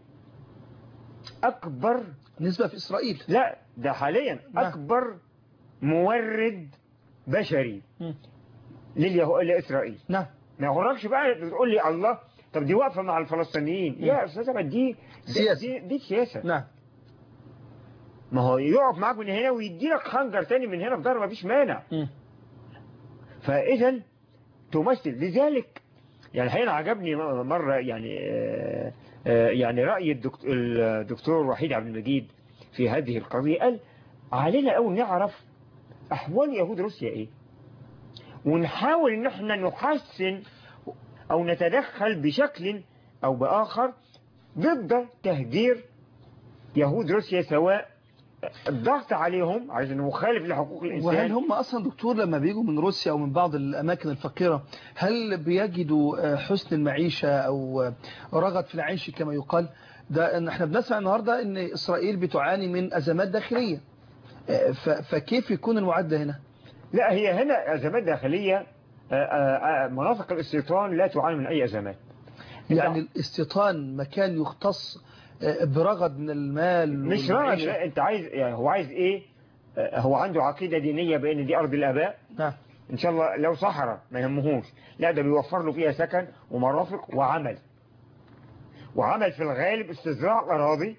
أكبر نسبة في إسرائيل لا ده حاليا نعم. أكبر مورد بشري مم. لليهو... لإسرائيل نعم ما يغركش بقى بتقول لي الله طب دي واقفة مع الفلسطينيين يا أستاذ أحمد دي دي سياسة. دي, دي سياسة نعم ما هو يقف معاك من هنا ويدي لك خنجر تاني من هنا في ظهره مفيش مانع مم. فإذا تمثل لذلك يعني الحقيقة عجبني مرة يعني آه، آه، يعني رأي الدكت- الدكتور وحيد عبد المجيد في هذه القضية قال علينا أول نعرف أحوال يهود روسيا إيه ونحاول إن احنا نحسن أو نتدخل بشكل أو بآخر ضد تهجير يهود روسيا سواء الضغط عليهم عشان مخالف لحقوق الإنسان وهل هم أصلا دكتور لما بيجوا من روسيا أو من بعض الأماكن الفقيرة هل بيجدوا آه، حسن المعيشة أو آه، رغد في العيش كما يقال ده إن احنا بنسمع النهاردة ان إسرائيل بتعاني من أزمات داخلية آه، ف- فكيف يكون المعدة هنا لا هي هنا أزمات داخلية آه، آه، آه، مناطق الاستيطان لا تعاني من أي أزمات يعني الاستيطان مكان يختص آه، برغد من المال مش رأي والمعيشة. لا، أنت عايز يعني هو عايز إيه آه، هو عنده عقيدة دينية بأن دي أرض الآباء نعم ان شاء الله لو صحراء ما يهمهوش لا ده بيوفر له فيها سكن ومرافق وعمل وعمل في الغالب استزراع اراضي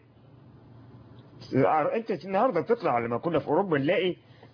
انت النهارده بتطلع لما كنا في اوروبا نلاقي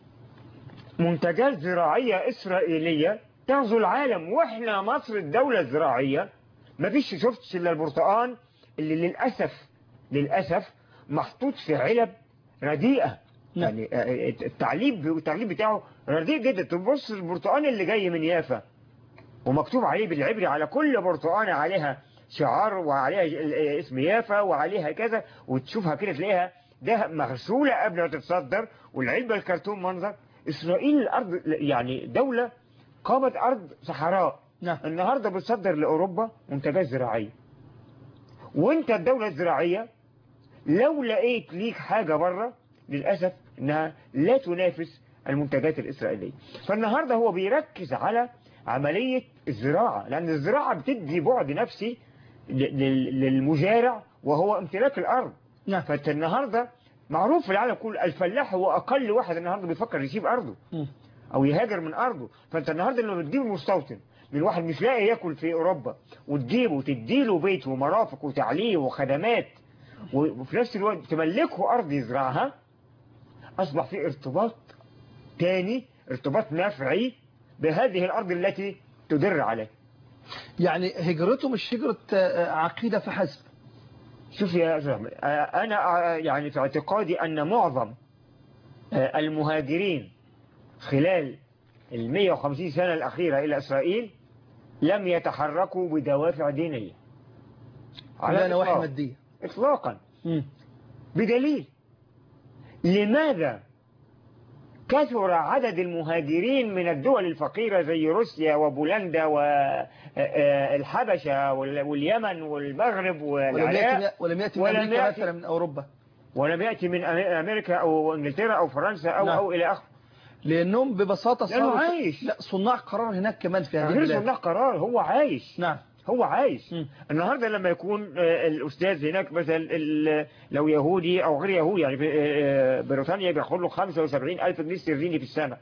منتجات زراعيه اسرائيليه تغزو العالم واحنا مصر الدوله الزراعيه ما فيش شفتش الا البرتقال اللي للاسف للاسف محطوط في علب رديئه نعم. يعني آه، التعليب التعليب بتاعه رديء جدا تبص البرتقال اللي جاي من يافا ومكتوب عليه بالعبري على كل برتقانه عليها شعار وعليها ال- اسم يافا وعليها كذا وتشوفها كده تلاقيها ده مغسوله قبل ما تتصدر والعلبه الكرتون منظر اسرائيل الارض يعني دوله قامت ارض صحراء نعم النهارده بتصدر لاوروبا منتجات زراعيه وانت الدوله الزراعيه لو لقيت ليك حاجه بره للاسف انها لا تنافس المنتجات الاسرائيليه فالنهارده هو بيركز على عمليه الزراعه لان الزراعه بتدي بعد نفسي ل- لل- للمزارع وهو امتلاك الارض نعم فانت النهارده معروف في العالم كله الفلاح هو اقل واحد النهارده بيفكر يسيب ارضه مم. او يهاجر من ارضه فانت النهارده لما بتجيب المستوطن من واحد مش لاقي ياكل في اوروبا وتجيبه وتديله بيت ومرافق وتعليم وخدمات وفي نفس الوقت تملكه ارض يزرعها اصبح في ارتباط تاني ارتباط نفعي بهذه الارض التي تدر عليه يعني هجرته مش هجرة آه، عقيدة فحسب شوف يا أستاذ أحمد آه، أنا آه، يعني في اعتقادي أن معظم آه، المهاجرين خلال ال 150 سنة الأخيرة إلى إسرائيل لم يتحركوا بدوافع دينية على نواحي الإطلاق. مادية إطلاقا مم. بدليل لماذا كثر عدد المهاجرين من الدول الفقيرة زي روسيا وبولندا والحبشة واليمن والمغرب ولم والعراق يأتي ولم يأتي من ولم أمريكا يأتي- مثلا من أوروبا ولم يأتي من أمي- أمريكا أو إنجلترا أو فرنسا أو نعم. أو إلى آخره لأنهم ببساطة لأنه صاروا عايش. لا صناع قرار هناك كمان في هذه غير البلاد صناع قرار هو عايش نعم هو عايش مم. النهارده لما يكون آه، الأستاذ هناك مثلا ال- لو يهودي أو غير يهودي يعني في آه، بريطانيا بياخد له 75 ألف جنيه استرليني في السنة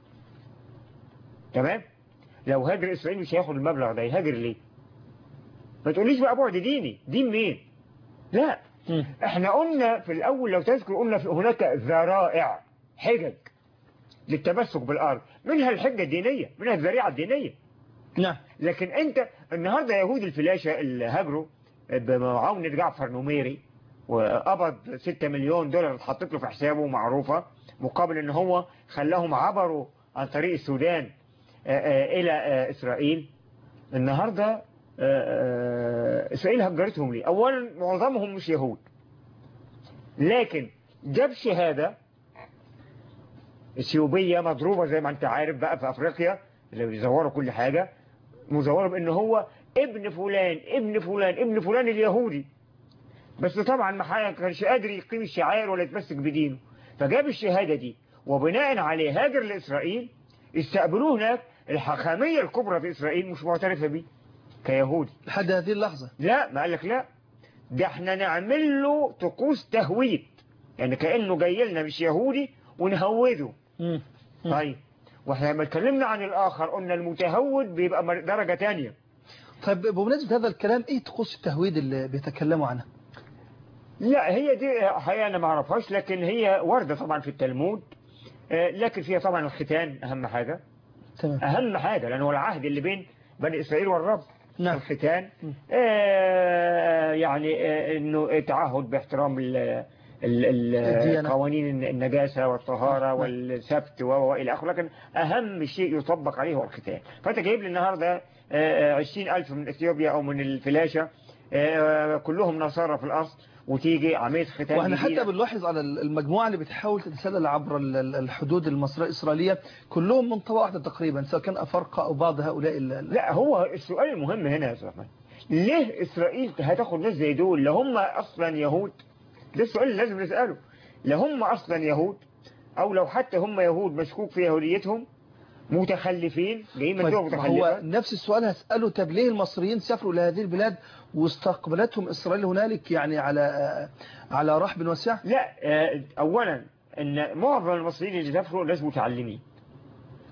تمام لو هاجر إسرائيل مش هياخد المبلغ ده يهاجر ليه ما تقوليش بقى بعد ديني دين مين لا مم. احنا قلنا في الاول لو تذكر قلنا في هناك ذرائع حجج للتمسك بالارض منها الحجه الدينيه منها الذريعه الدينيه نعم لكن انت النهارده يهود الفلاشه اللي هاجروا بمعاونه جعفر نميري وقبض 6 مليون دولار اتحطت له في حسابه معروفه مقابل ان هو خلاهم عبروا عن طريق السودان آه، آه، الى آه، اسرائيل النهارده آه، آه، اسرائيل هجرتهم ليه؟ اولا معظمهم مش يهود لكن جاب شهاده اثيوبيه مضروبه زي ما انت عارف بقى في افريقيا اللي بيزوروا كل حاجه مزوره بان هو ابن فلان ابن فلان ابن فلان اليهودي بس طبعا ما حاجة- كانش قادر يقيم الشعائر ولا يتمسك بدينه فجاب الشهاده دي وبناء عليه هاجر لاسرائيل استقبلوه هناك الحاخاميه الكبرى في اسرائيل مش معترفه بيه كيهودي لحد هذه اللحظة لا ما قال لك لا ده احنا نعمل له طقوس تهويد يعني كانه جاي لنا مش يهودي ونهوده مم. مم. طيب واحنا لما اتكلمنا عن الاخر قلنا المتهود بيبقى مر- درجه تانية طيب بمناسبة هذا الكلام ايه طقوس التهويد اللي بيتكلموا عنها لا هي دي حقيقة أنا ما أعرفهاش لكن هي واردة طبعا في التلمود آه، لكن فيها طبعا الختان أهم حاجة تمام أهم حاجة لأنه هو العهد اللي بين بني إسرائيل والرب نعم الختان م. آه، يعني آه، إنه تعهد باحترام ال- ال- ال- الديانة. قوانين النجاسة والطهارة نعم. والسبت و- وإلى آخره لكن أهم شيء يطبق عليه هو الختان فأنت جايب لي النهاردة عشرين ألف من إثيوبيا أو من الفلاشة آه، كلهم نصارى في الأصل وتيجي عملية ختان واحنا جديدة. حتى بنلاحظ على المجموعة اللي بتحاول تتسلل عبر ال- ال- الحدود المصرية الإسرائيلية كلهم من طبقة واحدة تقريبا سواء كان أفارقة أو بعض هؤلاء ال- ال- لا هو السؤال المهم هنا يا استاذ احمد ليه اسرائيل هتاخد ناس زي دول لا هم اصلا يهود ده السؤال اللي لازم نساله لا هم اصلا يهود او لو حتى هم يهود مشكوك في يهوديتهم متخلفين جايين من طيب دول ما هو متخلفه نفس السؤال هسأله طب ليه المصريين سافروا إلى هذه البلاد واستقبلتهم إسرائيل هنالك يعني على على رحب واسع لا آه، اولا ان معظم المصريين اللي سافروا ناس متعلمين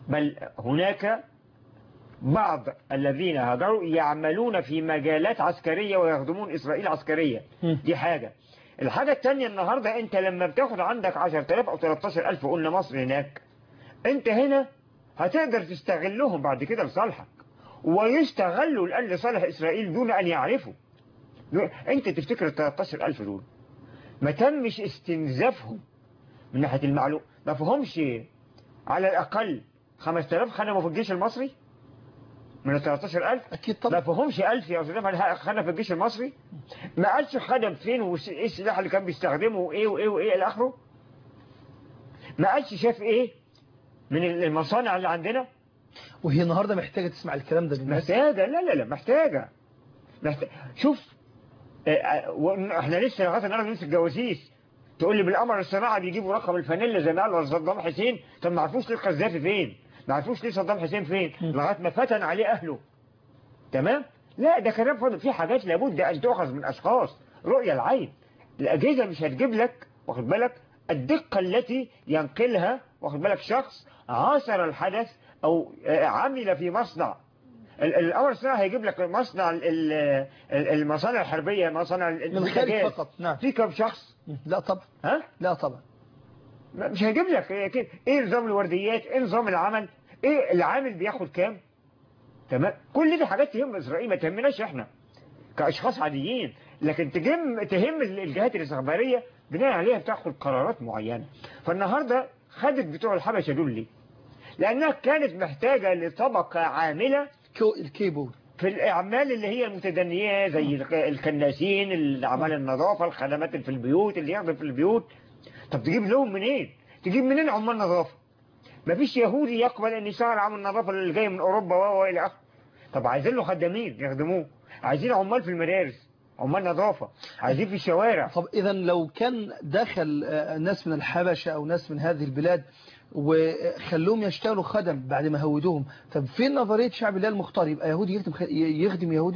بل هناك بعض الذين هاجروا يعملون في مجالات عسكرية ويخدمون إسرائيل عسكرية مم. دي حاجة الحاجة التانية النهاردة انت لما بتاخد عندك 10000 او 13000 قلنا مصر هناك انت هنا هتقدر تستغلهم بعد كده لصالحك ويستغلوا الآن لصالح إسرائيل دون أن يعرفوا انت تفتكر ال 13000 دول ما تمش استنزافهم من ناحية المعلومة ما فهمش على الأقل 5000 خدموا في الجيش المصري من ال 13000 أكيد ما طبعا فهمش 1000 يا أستاذ خدم في الجيش المصري ما قالش خدم فين وايه السلاح اللي كان بيستخدمه وايه وايه وايه الى اخره ما قالش شاف ايه من المصانع اللي عندنا وهي النهاردة محتاجة تسمع الكلام ده للناس محتاجة لا لا لا محتاجة محتاجة شوف آه، آه، وإن- احنا لسه لغايه النهارده بنمسك جواسيس تقول لي بالقمر الصناعي بيجيبوا رقم الفانيلا زي ما قال صدام حسين طب ما عرفوش ليه القذافي فين ما عرفوش ليه صدام حسين فين م. لغايه ما فتن عليه اهله تمام لا ده كلام فاضي في حاجات لابد ان تؤخذ من اشخاص رؤية العين الاجهزه مش هتجيب لك واخد بالك الدقه التي ينقلها واخد بالك شخص عاصر الحدث او آه، عمل في مصنع ال- الامر الصناعي هيجيب لك مصنع ال- ال- المصانع الحربيه مصانع ال- من الخارج البوتاجاز. فقط نعم في كم شخص لا طبعا ها لا طبعا ما- مش هيجيب لك إيه كده ايه نظام الورديات ايه نظام العمل ايه العامل بياخد كام تمام كل دي حاجات تهم اسرائيل ما تهمناش احنا كاشخاص عاديين لكن تهم تهم الجهات الاستخباريه بناء عليها بتاخد قرارات معينه فالنهارده خدت بتوع الحبشه دول ليه لانها كانت محتاجه لطبقه عامله كو الكيبورد في الأعمال اللي هي المتدنية زي الك- الكناسين الأعمال النظافة الخدمات اللي في البيوت اللي يخدم في البيوت طب تجيب لهم منين تجيب منين عمال نظافة مفيش يهودي يقبل ان يشتغل عامل نظافة اللي جاي من أوروبا و و إلى آخره طب عايزين له خدامين يخدموه عايزين عمال في المدارس عمال نظافة عايزين في الشوارع طب إذا لو كان دخل آه، ناس من الحبشة أو ناس من هذه البلاد وخلوهم يشتغلوا خدم بعد ما هودوهم طب فين نظرية شعب الله المختار يبقى يهودي يخدم خ... يخدم يهودي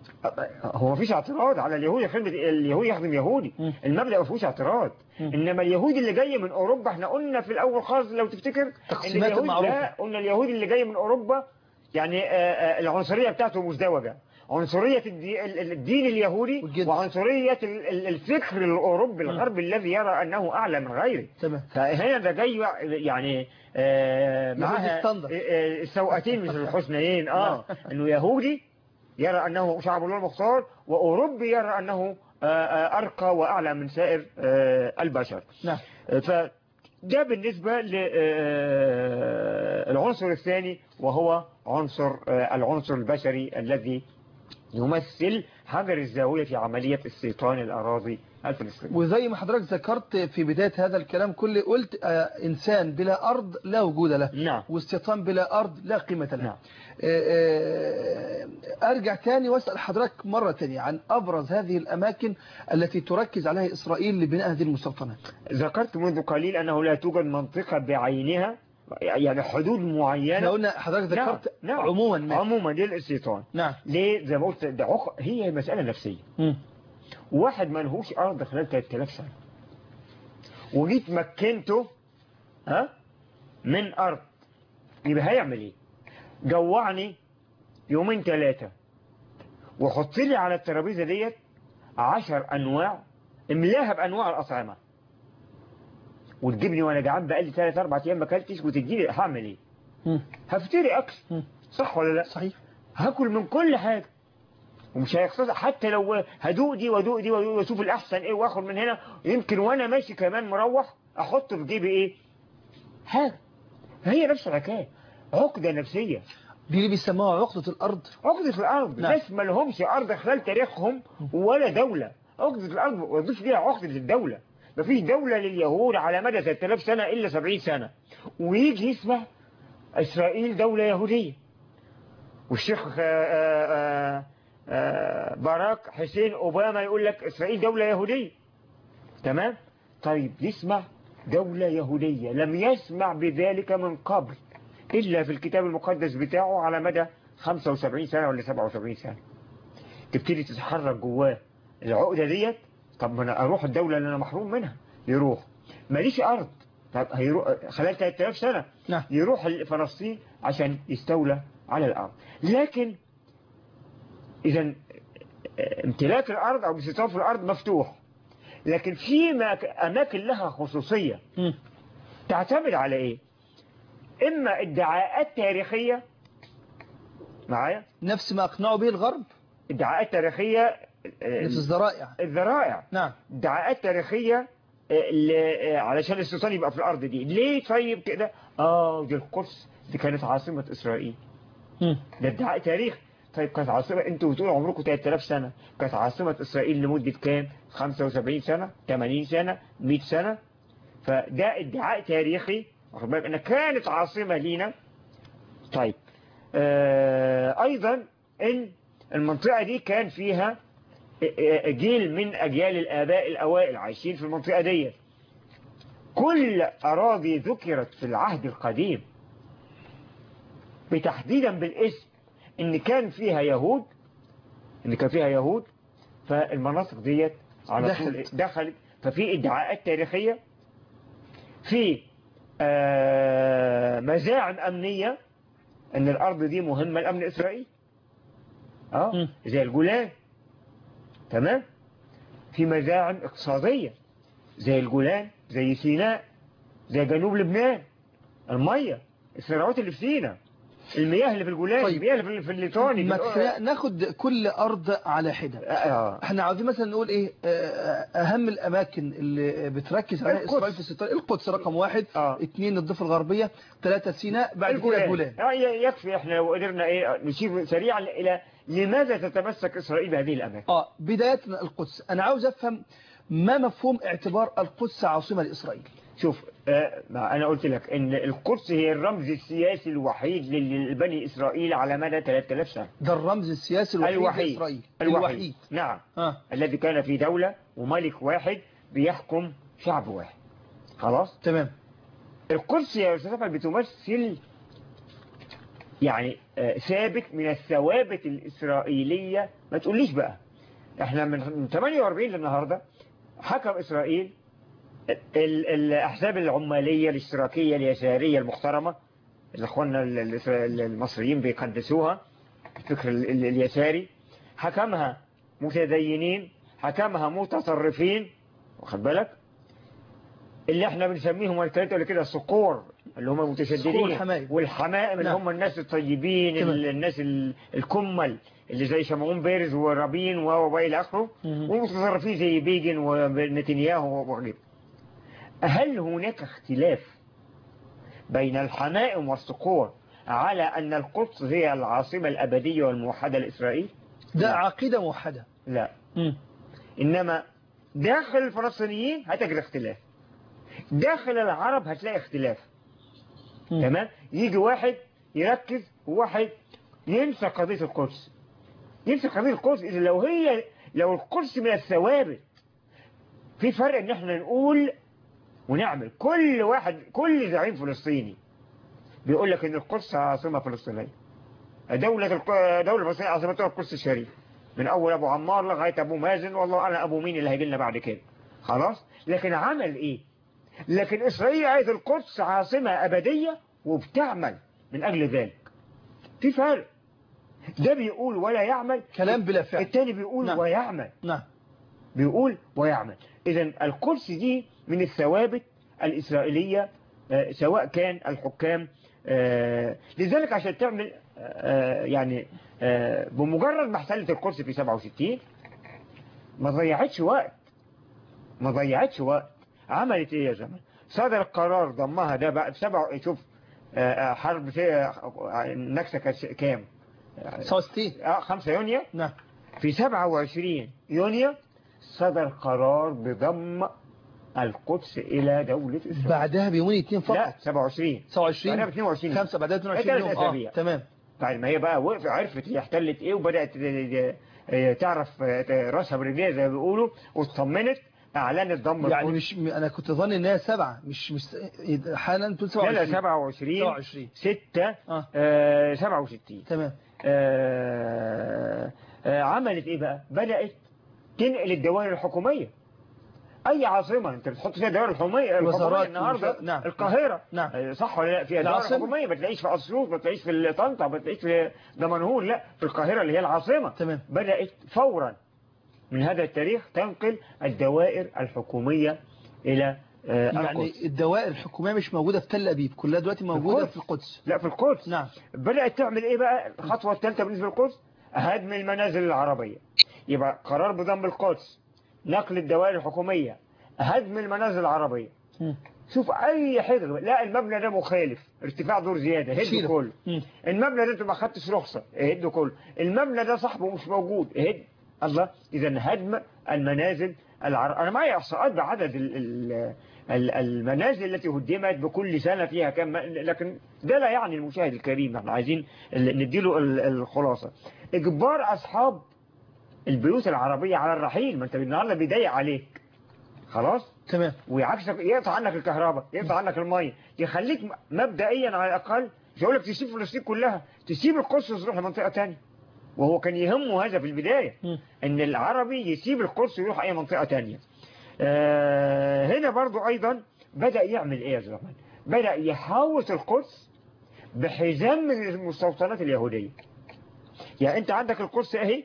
هو مفيش اعتراض على اليهود يخدم اليهودي يخدم يهودي مم. المبدأ ما فيهوش اعتراض مم. انما اليهودي اللي جاي من اوروبا احنا قلنا في الاول خالص لو تفتكر ان تقسيمات اليهود المعروفة. لا قلنا اليهودي اللي جاي من اوروبا يعني آه، آه، العنصريه بتاعته مزدوجه عنصريه الدي- ال- ال- الدين اليهودي والجنس. وعنصريه ال- ال- الفكر الاوروبي الغربي الذي يرى انه اعلى من غيره تمام فهنا ده جاي يعني آه يهودي معاها ستاندرد. آه، آه، السوءتين مش الحسنيين اه انه يهودي يرى انه شعب الله المختار واوروبي يرى انه آه، آه، ارقى واعلى من سائر آه، البشر نعم آه، فده بالنسبة للعنصر الثاني وهو عنصر آه، العنصر البشري الذي يمثل حجر الزاوية في عملية استيطان الأراضي الفلسطينية وزي ما حضرتك ذكرت في بداية هذا الكلام كله قلت آه، إنسان بلا أرض لا وجود له نعم واستيطان بلا أرض لا قيمة له نعم آه، آه، أرجع تاني وأسأل حضرتك مرة تانية عن أبرز هذه الأماكن التي تركز عليها إسرائيل لبناء هذه المستوطنات ذكرت منذ قليل أنه لا توجد منطقة بعينها يعني حدود احنا معينة قلنا حضرتك نعم، ذكرت نعم. عموما ما. عموما للاستيطان نعم ليه زي ما قلت ده عق... هي مسألة نفسية مم. واحد ما لهوش أرض خلال 3000 سنة وجيت مكنته ها من أرض يبقى هيعمل إيه؟ جوعني يومين ثلاثة وحط لي على الترابيزة ديت عشر أنواع املاها بأنواع الأطعمة وتجيبني وأنا جعان بقالي ثلاث أربع أيام ما أكلتش وتديني هعمل إيه؟ مم. هفتري أكل مم. صح ولا لا؟ صحيح هاكل من كل حاجة ومش هيقتصر حتى لو هدوق دي وادوق دي وادوق واشوف الاحسن ايه واخد من هنا يمكن وانا ماشي كمان مروح احط في جيبي ايه حاجة هي نفس الحكايه عقدة نفسية دي اللي بيسموها عقدة الأرض عقدة الارض نعم. ناس ما لهمش ارض خلال تاريخهم ولا دولة عقدة الارض وضيف ليها عقدة الدولة مفيش دولة لليهود على مدى 3000 سنة الا 70 سنة ويجي يسمع اسرائيل دولة يهودية والشيخ آه، آه، آه، باراك حسين أوباما يقول لك إسرائيل دولة يهودية تمام طيب يسمع دولة يهودية لم يسمع بذلك من قبل إلا في الكتاب المقدس بتاعه على مدى 75 سنة ولا 77 سنة تبتدي تتحرك جواه العقدة ديت طب ما أنا أروح الدولة اللي أنا محروم منها يروح ماليش أرض طب هيروح خلال 3000 سنة نعم يروح فلسطين عشان يستولى على الأرض لكن إذا امتلاك الأرض أو الاستيطان في الأرض مفتوح لكن في مك- أماكن لها خصوصية مم. تعتمد على إيه إما ادعاءات تاريخية معايا نفس ما أقنعوا به الغرب ادعاءات تاريخية آه، نفس الذرائع الذرائع نعم ادعاءات تاريخية آه، ل- آه، علشان الاستيطان يبقى في الأرض دي ليه طيب كده آه دي القدس دي كانت عاصمة إسرائيل مم. ده ادعاء تاريخ طيب كانت عاصمة انتوا بتقولوا عمركم 3000 سنة كانت عاصمة إسرائيل لمدة كام 75 سنة 80 سنة 100 سنة فده ادعاء تاريخي واخد بالك انها كانت عاصمة لينا طيب آه ايضا ان المنطقة دي كان فيها جيل من اجيال الاباء الاوائل عايشين في المنطقة دي كل اراضي ذكرت في العهد القديم بتحديدا بالاسم ان كان فيها يهود ان كان فيها يهود فالمناطق ديت على طول دخلت. دخلت ففي ادعاءات تاريخية في آه، مزاعم امنية ان الارض دي مهمة لامن اسرائيل اه مم. زي الجولان تمام في مزاعم اقتصادية زي الجولان زي سيناء زي جنوب لبنان المية الثروات اللي في سيناء المياه اللي في الجولان طيب. المياه اللي في- في الليتوني ما في الأ- كفاية ناخد كل أرض على حدة آه. احنا عاوزين مثلا نقول ايه آه، اهم الاماكن اللي بتركز عليها القدس. اسرائيل في الستار القدس رقم واحد آه. اثنين الضفة الغربية ثلاثة سيناء بعد كده الجولان آه، ي- يكفي احنا لو قدرنا ايه نشير سريعا الى لماذا تتمسك اسرائيل بهذه الاماكن اه بداية القدس انا عاوز افهم ما مفهوم اعتبار القدس عاصمة لاسرائيل شوف آه، ما انا قلت لك ان القدس هي الرمز السياسي الوحيد لبني اسرائيل على مدى 3000 سنه ده الرمز السياسي الوحيد, الوحيد لاسرائيل الوحيد نعم اه الذي كان في دولة وملك واحد بيحكم شعب واحد خلاص تمام القدس يا أستاذ أحمد بتمثل يعني آه، ثابت من الثوابت الإسرائيلية ما تقوليش بقى احنا من من 48 للنهاردة حكم إسرائيل ال- الأحزاب العمالية الاشتراكية اليسارية المحترمة اللي اخواننا ال- ال- المصريين بيقدسوها الفكر ال- ال- اليساري حكمها متدينين حكمها متطرفين واخد بالك اللي احنا بنسميهم الثلاثه اللي كده الصقور اللي هم صقور المتشددين الحمائم. والحمائم اللي نعم. هم الناس الطيبين تمام. ال- الناس ال- الكمل اللي زي شمعون بيرز ورابين و والى اخره مهم. والمتطرفين زي بيجن ونتنياهو وغيره هل هناك اختلاف بين الحمائم والصقور على أن القدس هي العاصمة الأبدية والموحدة لإسرائيل ده لا. عقيدة موحدة لا مم. إنما داخل الفلسطينيين هتجد اختلاف داخل العرب هتلاقي اختلاف مم. تمام يجي واحد يركز وواحد ينسى قضية القدس ينسى قضية القدس إذا لو هي لو القدس من الثوابت في فرق ان احنا نقول ونعمل كل واحد كل زعيم فلسطيني بيقول لك ان القدس عاصمة فلسطينية دولة الق- دولة فلسطين عاصمتها القدس الشريف من اول ابو عمار لغاية ابو مازن والله انا ابو مين اللي هيجي لنا بعد كده خلاص لكن عمل ايه لكن اسرائيل عايز القدس عاصمة ابدية وبتعمل من اجل ذلك في فرق ده بيقول ولا يعمل كلام بلا فعل التاني بيقول نعم. ويعمل نعم بيقول ويعمل إذا القدس دي من الثوابت الإسرائيلية آه، سواء كان الحكام آه، لذلك عشان تعمل آه، يعني آه، بمجرد ما احتلت القدس في 67 ما ضيعتش وقت ما ضيعتش وقت عملت ايه يا زلمه صدر القرار ضمها ده بعد سبع شوف آه، آه، حرب في آه، النكسه كانت كام 67 آه، 5 يونيو نعم في 27 يونيو صدر قرار بضم القدس إلى دولة إسرائيل بعدها بيومين اتنين لا فقط 27 27 بعدها ب 22 خمسة بعدها 22 ثلاث يوم أسابيع. اه تمام بعد ما هي بقى وقف عرفت هي احتلت ايه وبدأت آه، تعرف آه، راسها برجليها زي ما بيقولوا واطمنت اعلنت ضم يعني القدس مش انا كنت ظن ان هي سبعة مش مش حالا تقول لا لا 27 27 27 6 اه آه 67 تمام آه، آه، عملت ايه بقى بدأت تنقل الدوائر الحكومية اي عاصمه انت بتحط فيها دوائر الحكوميه وزارات الحكوميه النهارده وزا- نعم. القاهره نعم. آه، صح ولا لا فيها دوائر العاصمة. حكوميه ما تلاقيش في اسيوط ما تلاقيش في طنطا ما تلاقيش في دمنهور لا في القاهره اللي هي العاصمه تمام. بدات فورا من هذا التاريخ تنقل الدوائر الحكوميه الى آه، يعني القدس الدوائر الحكومية مش موجودة في تل أبيب كلها دلوقتي موجودة القدس. في القدس لا في القدس نعم بدأت تعمل ايه بقى الخطوة الثالثة بالنسبة للقدس هدم المنازل العربية يبقى قرار بضم القدس نقل الدوائر الحكومية هدم المنازل العربية مم. شوف اي حاجة لا المبنى ده مخالف ارتفاع دور زيادة هده شيله. كله مم. المبنى ده انت ما خدتش رخصة هده كله المبنى ده صاحبه مش موجود هد الله اذا هدم المنازل العر... انا معي احصاءات بعدد ال... ال... ال- المنازل التي هدمت بكل سنة فيها كم لكن ده لا يعني المشاهد الكريم احنا عايزين ال- نديله ال- الخلاصة اجبار اصحاب البيوت العربية على الرحيل ما انت النهارده بيضايق عليك خلاص تمام ويعكسك يقطع عنك الكهرباء يقطع عنك المية يخليك م- مبدئيا على الأقل مش هقول لك تسيب فلسطين كلها تسيب القدس وتروح لمنطقة تانية وهو كان يهمه هذا في البداية مم. ان العربي يسيب القدس ويروح اي منطقة تانية آه هنا برضو ايضا بدأ يعمل ايه يا أستاذ رحمن بدأ يحاوط القدس بحزام من المستوطنات اليهودية يعني انت عندك القدس اهي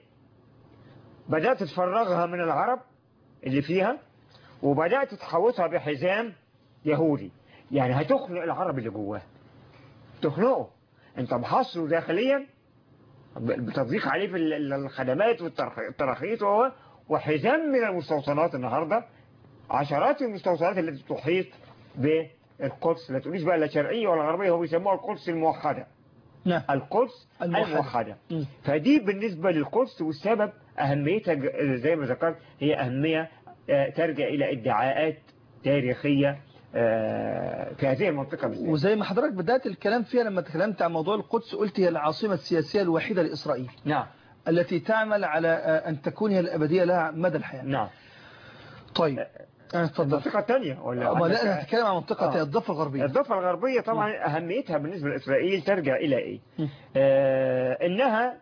بدأت تفرغها من العرب اللي فيها وبدأت تحوطها بحزام يهودي يعني هتخنق العرب اللي جواه تخنقه انت محاصره داخليا بتضيق عليه في ال- ال- الخدمات والتراخيص وهو وحزام من المستوطنات النهاردة عشرات المستوطنات التي تحيط بالقدس لا تقوليش بقى لا شرقية ولا غربية هو بيسموها القدس الموحدة نعم القدس الموحدة. الموحدة مم. فدي بالنسبة للقدس والسبب أهميتها ج- زي ما ذكرت هي أهمية آه، ترجع إلى ادعاءات تاريخية آه، في هذه المنطقة بالذات وزي ما حضرتك بدأت الكلام فيها لما تكلمت عن موضوع القدس قلت هي العاصمة السياسية الوحيدة لإسرائيل نعم التي تعمل على آه، أن تكون هي الأبدية لها مدى الحياة نعم طيب آه، اتفضل المنطقة الثانية ولا أما لا عندك- أنا هتكلم عن منطقة آه. الضفة الغربية الضفة الغربية طبعا أهميتها بالنسبة لإسرائيل ترجع إلى إيه مم. آه إنها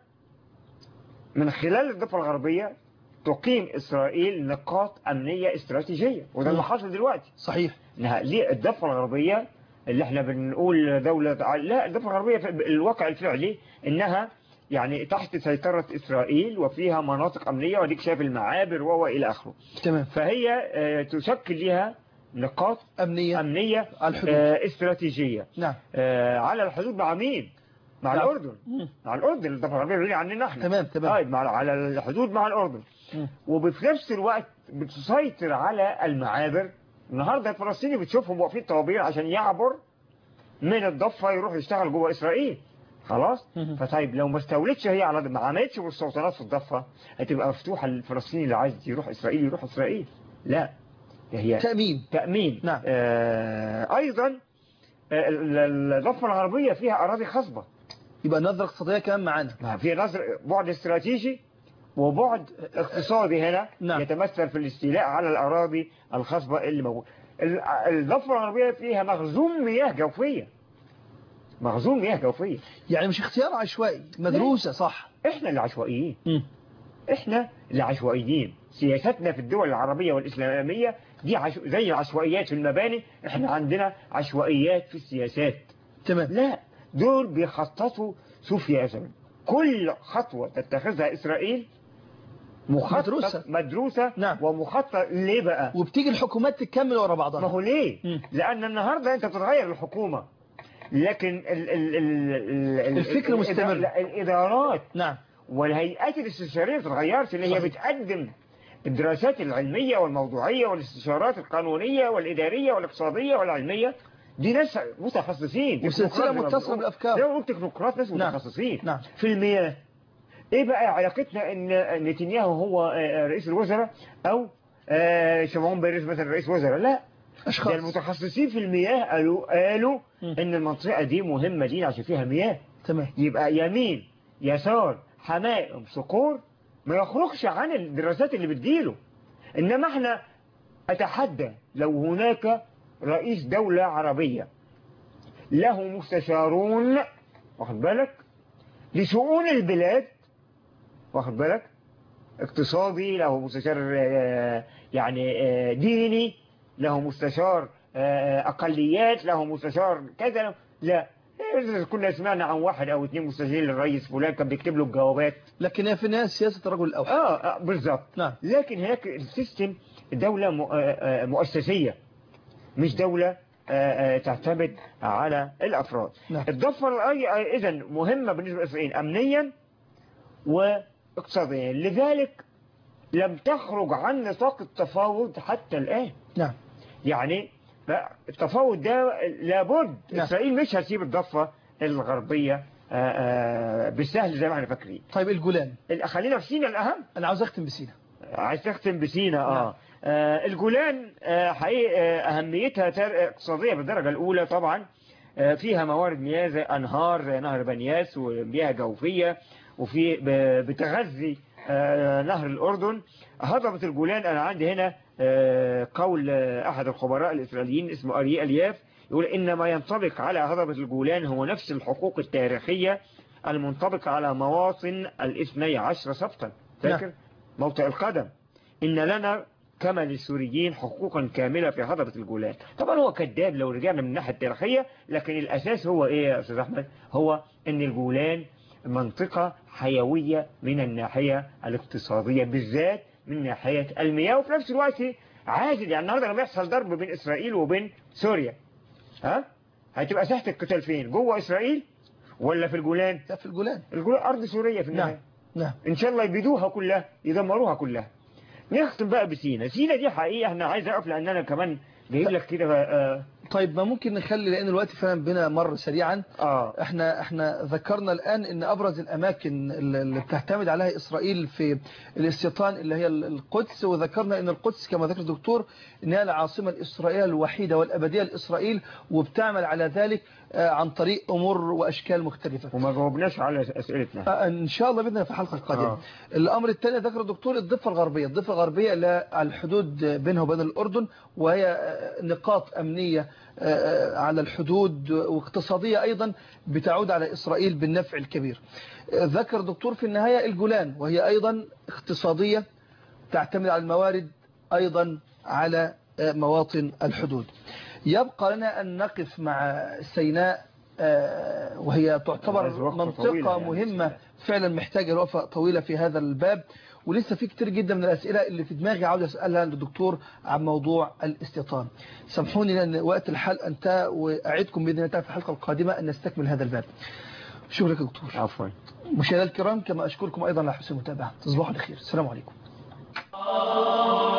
من خلال الضفة الغربية تقيم إسرائيل نقاط أمنية استراتيجية وده اللي مم. حاصل دلوقتي صحيح إنها ليه الضفة الغربية اللي احنا بنقول دولة لا الضفة الغربية في الواقع الفعلي إنها يعني تحت سيطرة إسرائيل وفيها مناطق أمنية وديك شايف المعابر وهو إلى آخره تمام فهي آه، تشكل لها نقاط أمنية أمنية على الحدود. آه، استراتيجية نعم آه، على الحدود مع مين؟ مع نعم. الأردن مم. مع الأردن الضفة الغربية بعيدة عننا احنا تمام تمام طيب مع على الحدود مع الأردن مم. وفي نفس الوقت بتسيطر على المعابر النهارده الفلسطيني بتشوفهم واقفين طوابير عشان يعبر من الضفة يروح يشتغل جوه إسرائيل خلاص مم. فطيب لو ما استولتش هي على ما عملتش مستوطنات في الضفة هتبقى مفتوحة للفلسطيني اللي عايز يروح إسرائيل يروح إسرائيل لا ده هي تأمين تأمين نعم. آه أيضا آه، ال- ال- الضفة الغربية فيها أراضي خصبة يبقى النظرة الاقتصادية كمان معانا ما في نظر بعد استراتيجي وبعد اقتصادي هنا نعم. يتمثل في الاستيلاء على الأراضي الخصبة اللي موجودة ال- الضفة الغربية فيها مخزون مياه جوفية مخزون مياه جوفية يعني مش اختيار عشوائي مدروسة صح احنا العشوائيين مم. احنا العشوائيين سياستنا في الدول العربية والإسلامية دي عشو... زي العشوائيات في المباني احنا عندنا عشوائيات في السياسات تمام لا دول بيخططوا شوف يا زلمه كل خطوة تتخذها إسرائيل مخطط مدروسة. مدروسة نعم. ومخطط ليه بقى وبتيجي الحكومات تكمل ورا ما بعضها هو ليه مم. لأن النهاردة أنت بتتغير الحكومة لكن ال ال ال ال الفكر ال- مستمر. لا، الإدارات نعم والهيئات الاستشارية ما بتتغيرش اللي هي صحيح. بتقدم الدراسات العلمية والموضوعية والاستشارات القانونية والإدارية والاقتصادية والعلمية دي ناس متخصصين وسلسلة تكنوقراط زي ما متصلة بنقول. بالأفكار. زي ما بنقول تكنوقراط ناس نعم. متخصصين نعم. في المياه ايه بقى علاقتنا ان نتنياهو هو آه، رئيس الوزراء او آه، شمعون بيريز مثلا رئيس وزراء لا ده أشخاص المتخصصين في المياه قالوا قالوا مم. ان المنطقة دي مهمة دي عشان فيها مياه تمام يبقى يمين يسار حمائم صقور ما يخرجش عن الدراسات اللي بتجيله انما احنا اتحدى لو هناك رئيس دولة عربية له مستشارون واخد بالك لشؤون البلاد واخد بالك اقتصادي له مستشار آه، يعني آه، ديني له مستشار آه، أقليات له مستشار كذا لا إذا كنا سمعنا عن واحد أو اثنين مستشارين للرئيس فلان كان بيكتب له الجوابات لكن هي في النهاية سياسة الرجل الأوحد آه آه، بالظبط نعم لكن هناك السيستم دولة م- آه، آه، مؤسسية مش دولة آه، آه، تعتمد على الأفراد نعم. الضفة الأي إذا مهمة بالنسبة لإسرائيل أمنيا واقتصاديا لذلك لم تخرج عن نطاق التفاوض حتى الآن نعم يعني التفاوض ده لابد نعم. إسرائيل مش هتسيب الضفة الغربية آه، آه، بالسهل زي ما احنا فاكرين طيب الجولان ال- خلينا في سينا الأهم أنا عاوز أختم بسينا عايز تختم بسينا نعم. اه, آه الجولان آه حقيقة آه أهميتها تر- اقتصادية بالدرجة الأولى طبعا آه فيها موارد مياه زي أنهار زي نهر بنياس ومياه جوفية وفي ب- بتغذي آه نهر الأردن هضبة الجولان أنا عندي هنا آه قول آه أحد الخبراء الإسرائيليين اسمه أري ألياف يقول إن ما ينطبق على هضبة الجولان هو نفس الحقوق التاريخية المنطبقة على مواطن الاثني عشر سبتا فاكر موطئ القدم إن لنا كما للسوريين حقوقا كاملة في هضبة الجولان طبعا هو كذاب لو رجعنا من الناحية التاريخية لكن الأساس هو إيه يا أستاذ أحمد هو أن الجولان منطقة حيوية من الناحية الاقتصادية بالذات من ناحية المياه وفي نفس الوقت عازل يعني النهارده لما يحصل ضرب بين إسرائيل وبين سوريا ها هتبقى ساحة القتال فين جوه إسرائيل ولا في الجولان لا في الجولان الجولان أرض سورية في النهاية نعم نعم ان شاء الله يبيدوها كلها يدمروها كلها نختم بقى بسينا سينا دي حقيقة احنا عايز اقف لان انا كمان جايب لك كده آه, طيب ما ممكن نخلي لأن الوقت فعلا بنا مر سريعا اه احنا احنا ذكرنا الآن ان ابرز الاماكن اللي اللي بتعتمد عليها اسرائيل في الاستيطان اللي هي القدس وذكرنا ان القدس كما ذكر الدكتور ان هي العاصمة الاسرائيلية الوحيدة والابدية لاسرائيل وبتعمل على ذلك آه، عن طريق امور واشكال مختلفة وما جاوبناش على اسئلتنا آه، ان شاء الله باذن الله في الحلقه القادمه آه. الامر الثاني ذكر الدكتور الضفه الغربيه الضفه الغربيه اللي على الحدود بينها وبين الاردن وهي آه، نقاط امنيه آه، على الحدود واقتصاديه ايضا بتعود على اسرائيل بالنفع الكبير آه، ذكر الدكتور في النهايه الجولان وهي ايضا اقتصاديه تعتمد على الموارد ايضا على آه، مواطن الحدود يبقى لنا ان نقف مع سيناء آه، وهي تعتبر عايز وقفة منطقة طويلة يعني. مهمة فعلا محتاجة وقفة طويلة في هذا الباب ولسه في كتير جدا من الأسئلة اللي في دماغي عاوز أسألها للدكتور عن موضوع الاستيطان سامحوني لأن وقت الحلقة انتهى وأعدكم بإذن الله في الحلقة القادمة أن نستكمل هذا الباب شكرا لك يا دكتور عفوا مشاهدينا الكرام كما أشكركم أيضا على حسن المتابعة تصبحوا على خير السلام عليكم